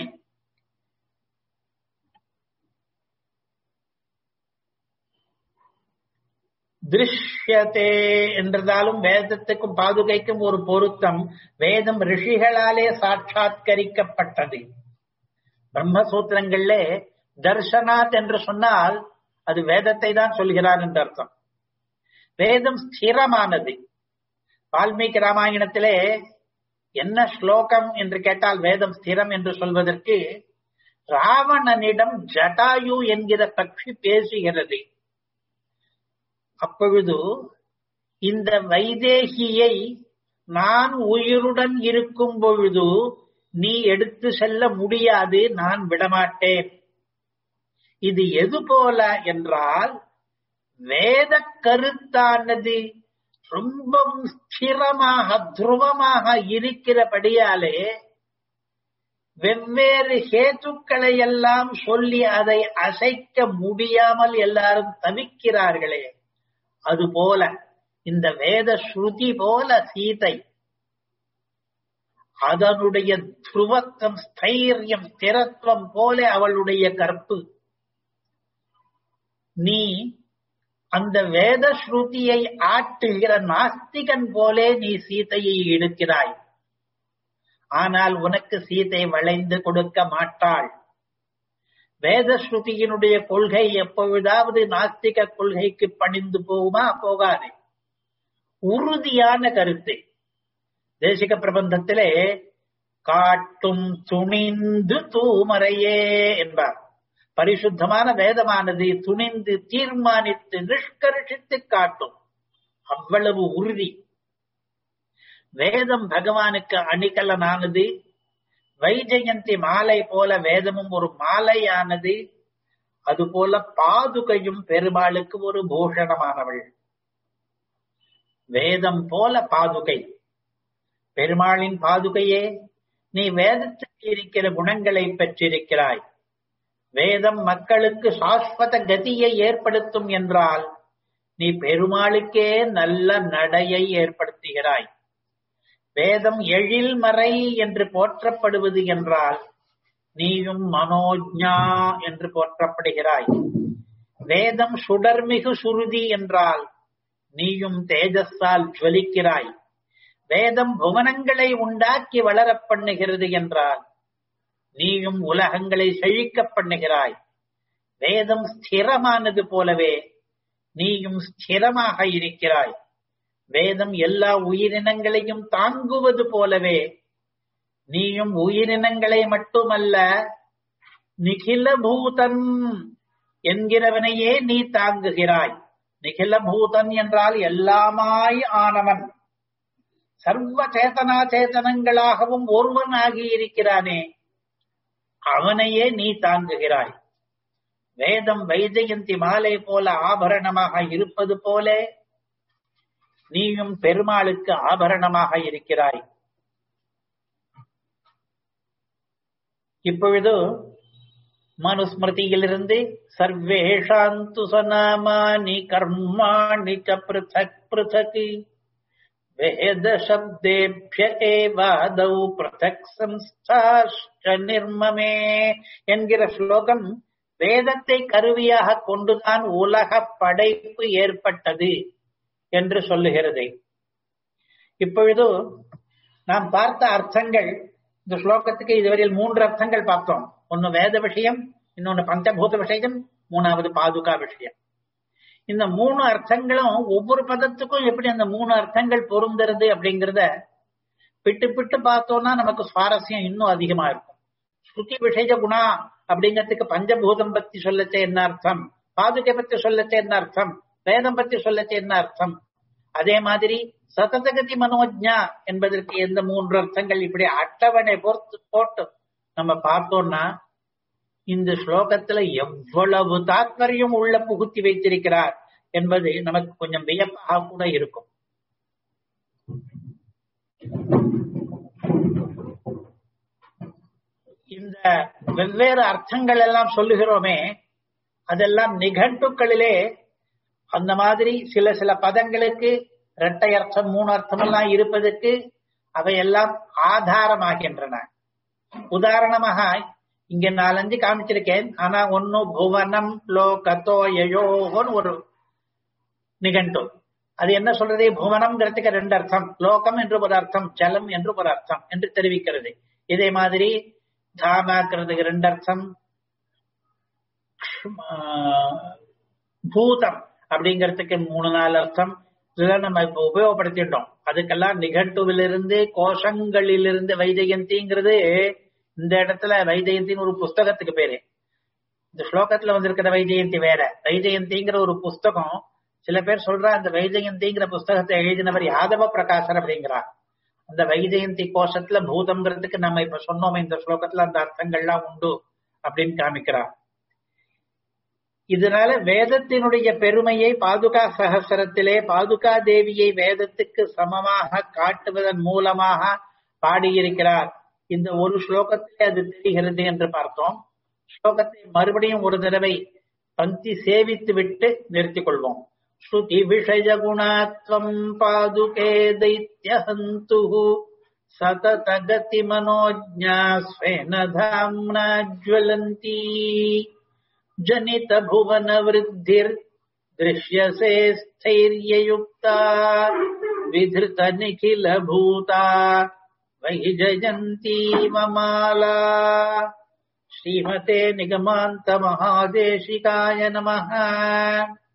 திருஷ்யத்தே என்றதாலும் வேதத்துக்கும் பாதுகைக்கும் ஒரு பொருத்தம் வேதம் ரிஷிகளாலே சாட்சாத்கரிக்கப்பட்டது பிரம்மசூத்திரங்கள்ல தர்ஷனாத் என்று சொன்னால் அது வேதத்தை தான் சொல்கிறார் என்று அர்த்தம் வேதம் ஸ்திரமானது வால்மீகி ராமாயணத்திலே என்ன ஸ்லோகம் என்று கேட்டால் வேதம் ஸ்திரம் என்று சொல்வதற்கு ராவணனிடம் ஜட்டாயு என்கிற பட்சி பேசுகிறது அப்பொழுது இந்த வைதேகியை நான் உயிருடன் இருக்கும் பொழுது நீ எடுத்து செல்ல முடியாது நான் விடமாட்டேன் இது எது போல என்றால் வேத கருத்தானது ரொம்பவும் ஸ்திரமாக துருவமாக இருக்கிறபடியாலே வெவ்வேறு ஹேத்துக்களை எல்லாம் சொல்லி அதை அசைக்க முடியாமல் எல்லாரும் தவிக்கிறார்களே அதுபோல இந்த வேத ஸ்ருதி போல சீதை அதனுடைய துருவக்கம் ஸ்தைரியம் ஸ்திரத்துவம் போல அவளுடைய கற்பு நீ அந்த வேத ஸ்ருதியை ஆட்டுகிற நாஸ்திகன் போலே நீ சீதையை எடுக்கிறாய் ஆனால் உனக்கு சீதை வளைந்து கொடுக்க மாட்டாள் வேத ஸ்ருதியினுடைய கொள்கை எப்பொழுதாவது நாஸ்திக கொள்கைக்கு பணிந்து போகுமா போகாது உறுதியான கருத்து தேசிக பிரபந்தத்திலே காட்டும் துணிந்து தூமறையே என்பார் பரிசுத்தமான வேதமானது துணிந்து தீர்மானித்து நிஷ்கர்ஷித்து காட்டும் அவ்வளவு உறுதி வேதம் பகவானுக்கு அணிகலனானது வைஜெயந்தி மாலை போல வேதமும் ஒரு மாலையானது அதுபோல பாதுகையும் பெருமாளுக்கு ஒரு பூஷணமானவள் வேதம் போல பாதுகை பெருமாளின் பாதுகையே நீ வேதத்தில் இருக்கிற குணங்களை பெற்றிருக்கிறாய் வேதம் மக்களுக்கு சாஸ்வத கதியை ஏற்படுத்தும் என்றால் நீ பெருமாளுக்கே நல்ல நடையை ஏற்படுத்துகிறாய் வேதம் எழில் மறை என்று போற்றப்படுவது என்றால் நீயும் மனோஜ்ஞா என்று போற்றப்படுகிறாய் வேதம் சுடர்மிகு சுருதி என்றால் நீயும் தேஜஸால் ஜுவலிக்கிறாய் வேதம் புவனங்களை உண்டாக்கி வளரப் பண்ணுகிறது என்றால் நீயும் உலகங்களை செழிக்க பண்ணுகிறாய் வேதம் ஸ்திரமானது போலவே நீயும் ஸ்திரமாக இருக்கிறாய் வேதம் எல்லா உயிரினங்களையும் தாங்குவது போலவே நீயும் உயிரினங்களை மட்டுமல்ல நிகில பூதன் என்கிறவனையே நீ தாங்குகிறாய் நிகில பூதன் என்றால் எல்லாமாய் ஆனவன் சர்வ சேதனா சேதனங்களாகவும் ஒருவன் ஆகியிருக்கிறானே அவனையே நீ தாங்குகிறாய் வேதம் வைஜெயந்தி மாலை போல ஆபரணமாக இருப்பது போல நீயும் பெருமாளுக்கு ஆபரணமாக இருக்கிறாய் இப்பொழுது மனுஸ்மிருதியிலிருந்து சர்வேஷாந்து சநாமானி கர்மாணி ச பிருதக் பிருதக் வேத சப்தேபிய ஏவாதௌ பிருதக் சம்ஸ்தாஷ்ட நிர்மமே என்கிற ஸ்லோகம் வேதத்தை கருவியாக கொண்டுதான் உலக படைப்பு ஏற்பட்டது என்று சொல்லுகிறது இப்பொழுது நாம் பார்த்த அர்த்தங்கள் இந்த ஸ்லோகத்துக்கு இதுவரையில் மூன்று அர்த்தங்கள் பார்த்தோம் ஒன்னு வேத விஷயம் இன்னொன்னு பஞ்சபூத விஷயம் மூணாவது பாதுகா விஷயம் இந்த மூணு அர்த்தங்களும் ஒவ்வொரு பதத்துக்கும் எப்படி அந்த மூணு அர்த்தங்கள் பொருந்துறது அப்படிங்கறத பிட்டு பிட்டு பார்த்தோம்னா நமக்கு சுவாரஸ்யம் இன்னும் அதிகமா இருக்கும் ஸ்ருதி விஷய குணா அப்படிங்கிறதுக்கு பஞ்சபூதம் பத்தி சொல்லச்சே என்ன அர்த்தம் பாதுகை பத்தி சொல்லச்சே என்ன அர்த்தம் வேதம் பத்தி சொல்லச்சே என்ன அர்த்தம் அதே மாதிரி சததகதி மனோஜா என்பதற்கு எந்த மூன்று அர்த்தங்கள் இப்படி அட்டவணை பொறுத்து போட்டு நம்ம பார்த்தோம்னா இந்த ஸ்லோகத்துல எவ்வளவு தாத்பரியம் உள்ள புகுத்தி வைத்திருக்கிறார் என்பது நமக்கு கொஞ்சம் வியப்பாக கூட இருக்கும் இந்த வெவ்வேறு அர்த்தங்கள் எல்லாம் சொல்லுகிறோமே அதெல்லாம் நிகழ்த்துக்களிலே அந்த மாதிரி சில சில பதங்களுக்கு இரட்டை அர்த்தம் மூணு அர்த்தம் எல்லாம் இருப்பதற்கு அவையெல்லாம் ஆதாரமாகின்றன உதாரணமாக இங்க நாலஞ்சு காமிச்சிருக்கேன் ஆனா ஒன்னு புவனம் லோகத்தோ யயோகோன்னு ஒரு நிகண்டு அது என்ன சொல்றது புவனம்ங்கிறதுக்கு ரெண்டு அர்த்தம் லோகம் என்று ஒரு அர்த்தம் ஜலம் என்று ஒரு அர்த்தம் என்று தெரிவிக்கிறது இதே மாதிரி தாமாக்கிறதுக்கு ரெண்டு அர்த்தம் பூதம் அப்படிங்கிறதுக்கு மூணு நாலு அர்த்தம் இதெல்லாம் நம்ம இப்ப உபயோகப்படுத்திட்டோம் அதுக்கெல்லாம் நிகழ்த்துவிலிருந்து கோஷங்களிலிருந்து வைஜெயந்திங்கிறது இந்த இடத்துல வைஜெயந்தின்னு ஒரு புஸ்தகத்துக்கு பேரு இந்த ஸ்லோகத்துல வந்திருக்கிற வைஜெயந்தி வேற வைஜெயந்திங்கிற ஒரு புஸ்தகம் சில பேர் சொல்றா அந்த வைஜெயந்திங்கிற புஸ்தகத்தை எழுதினவர் யாதவ பிரகாசர் அப்படிங்கிறார் அந்த வைஜெயந்தி கோஷத்துல பூதம்ங்கிறதுக்கு நம்ம இப்ப சொன்னோம் இந்த ஸ்லோகத்துல அந்த அர்த்தங்கள்லாம் உண்டு அப்படின்னு காமிக்கிறார் இதனால வேதத்தினுடைய பெருமையை பாதுகா சகசரத்திலே பாதுகா தேவியை வேதத்துக்கு சமமாக காட்டுவதன் மூலமாக பாடியிருக்கிறார் இந்த ஒரு ஸ்லோகத்திலே அது தெரிகிறது என்று பார்த்தோம் ஸ்லோகத்தை மறுபடியும் ஒரு தடவை பந்தி சேவித்து விட்டு நிறுத்திக் கொள்வோம் ஸ்ருதி விஷய குணாத்வம் பாதுகே தைத்தியஹந்து சதத கதி மனோஜா ஸ்வேன தாம்னா ஜ்வலந்தி ஜனித புவன விருத்திர் दृश्यसे स्थैर्ययुक्ता विधृत निखिल भूता वैजयन्ती ममाला श्रीमते निगमान्त महादेशिकाय नमः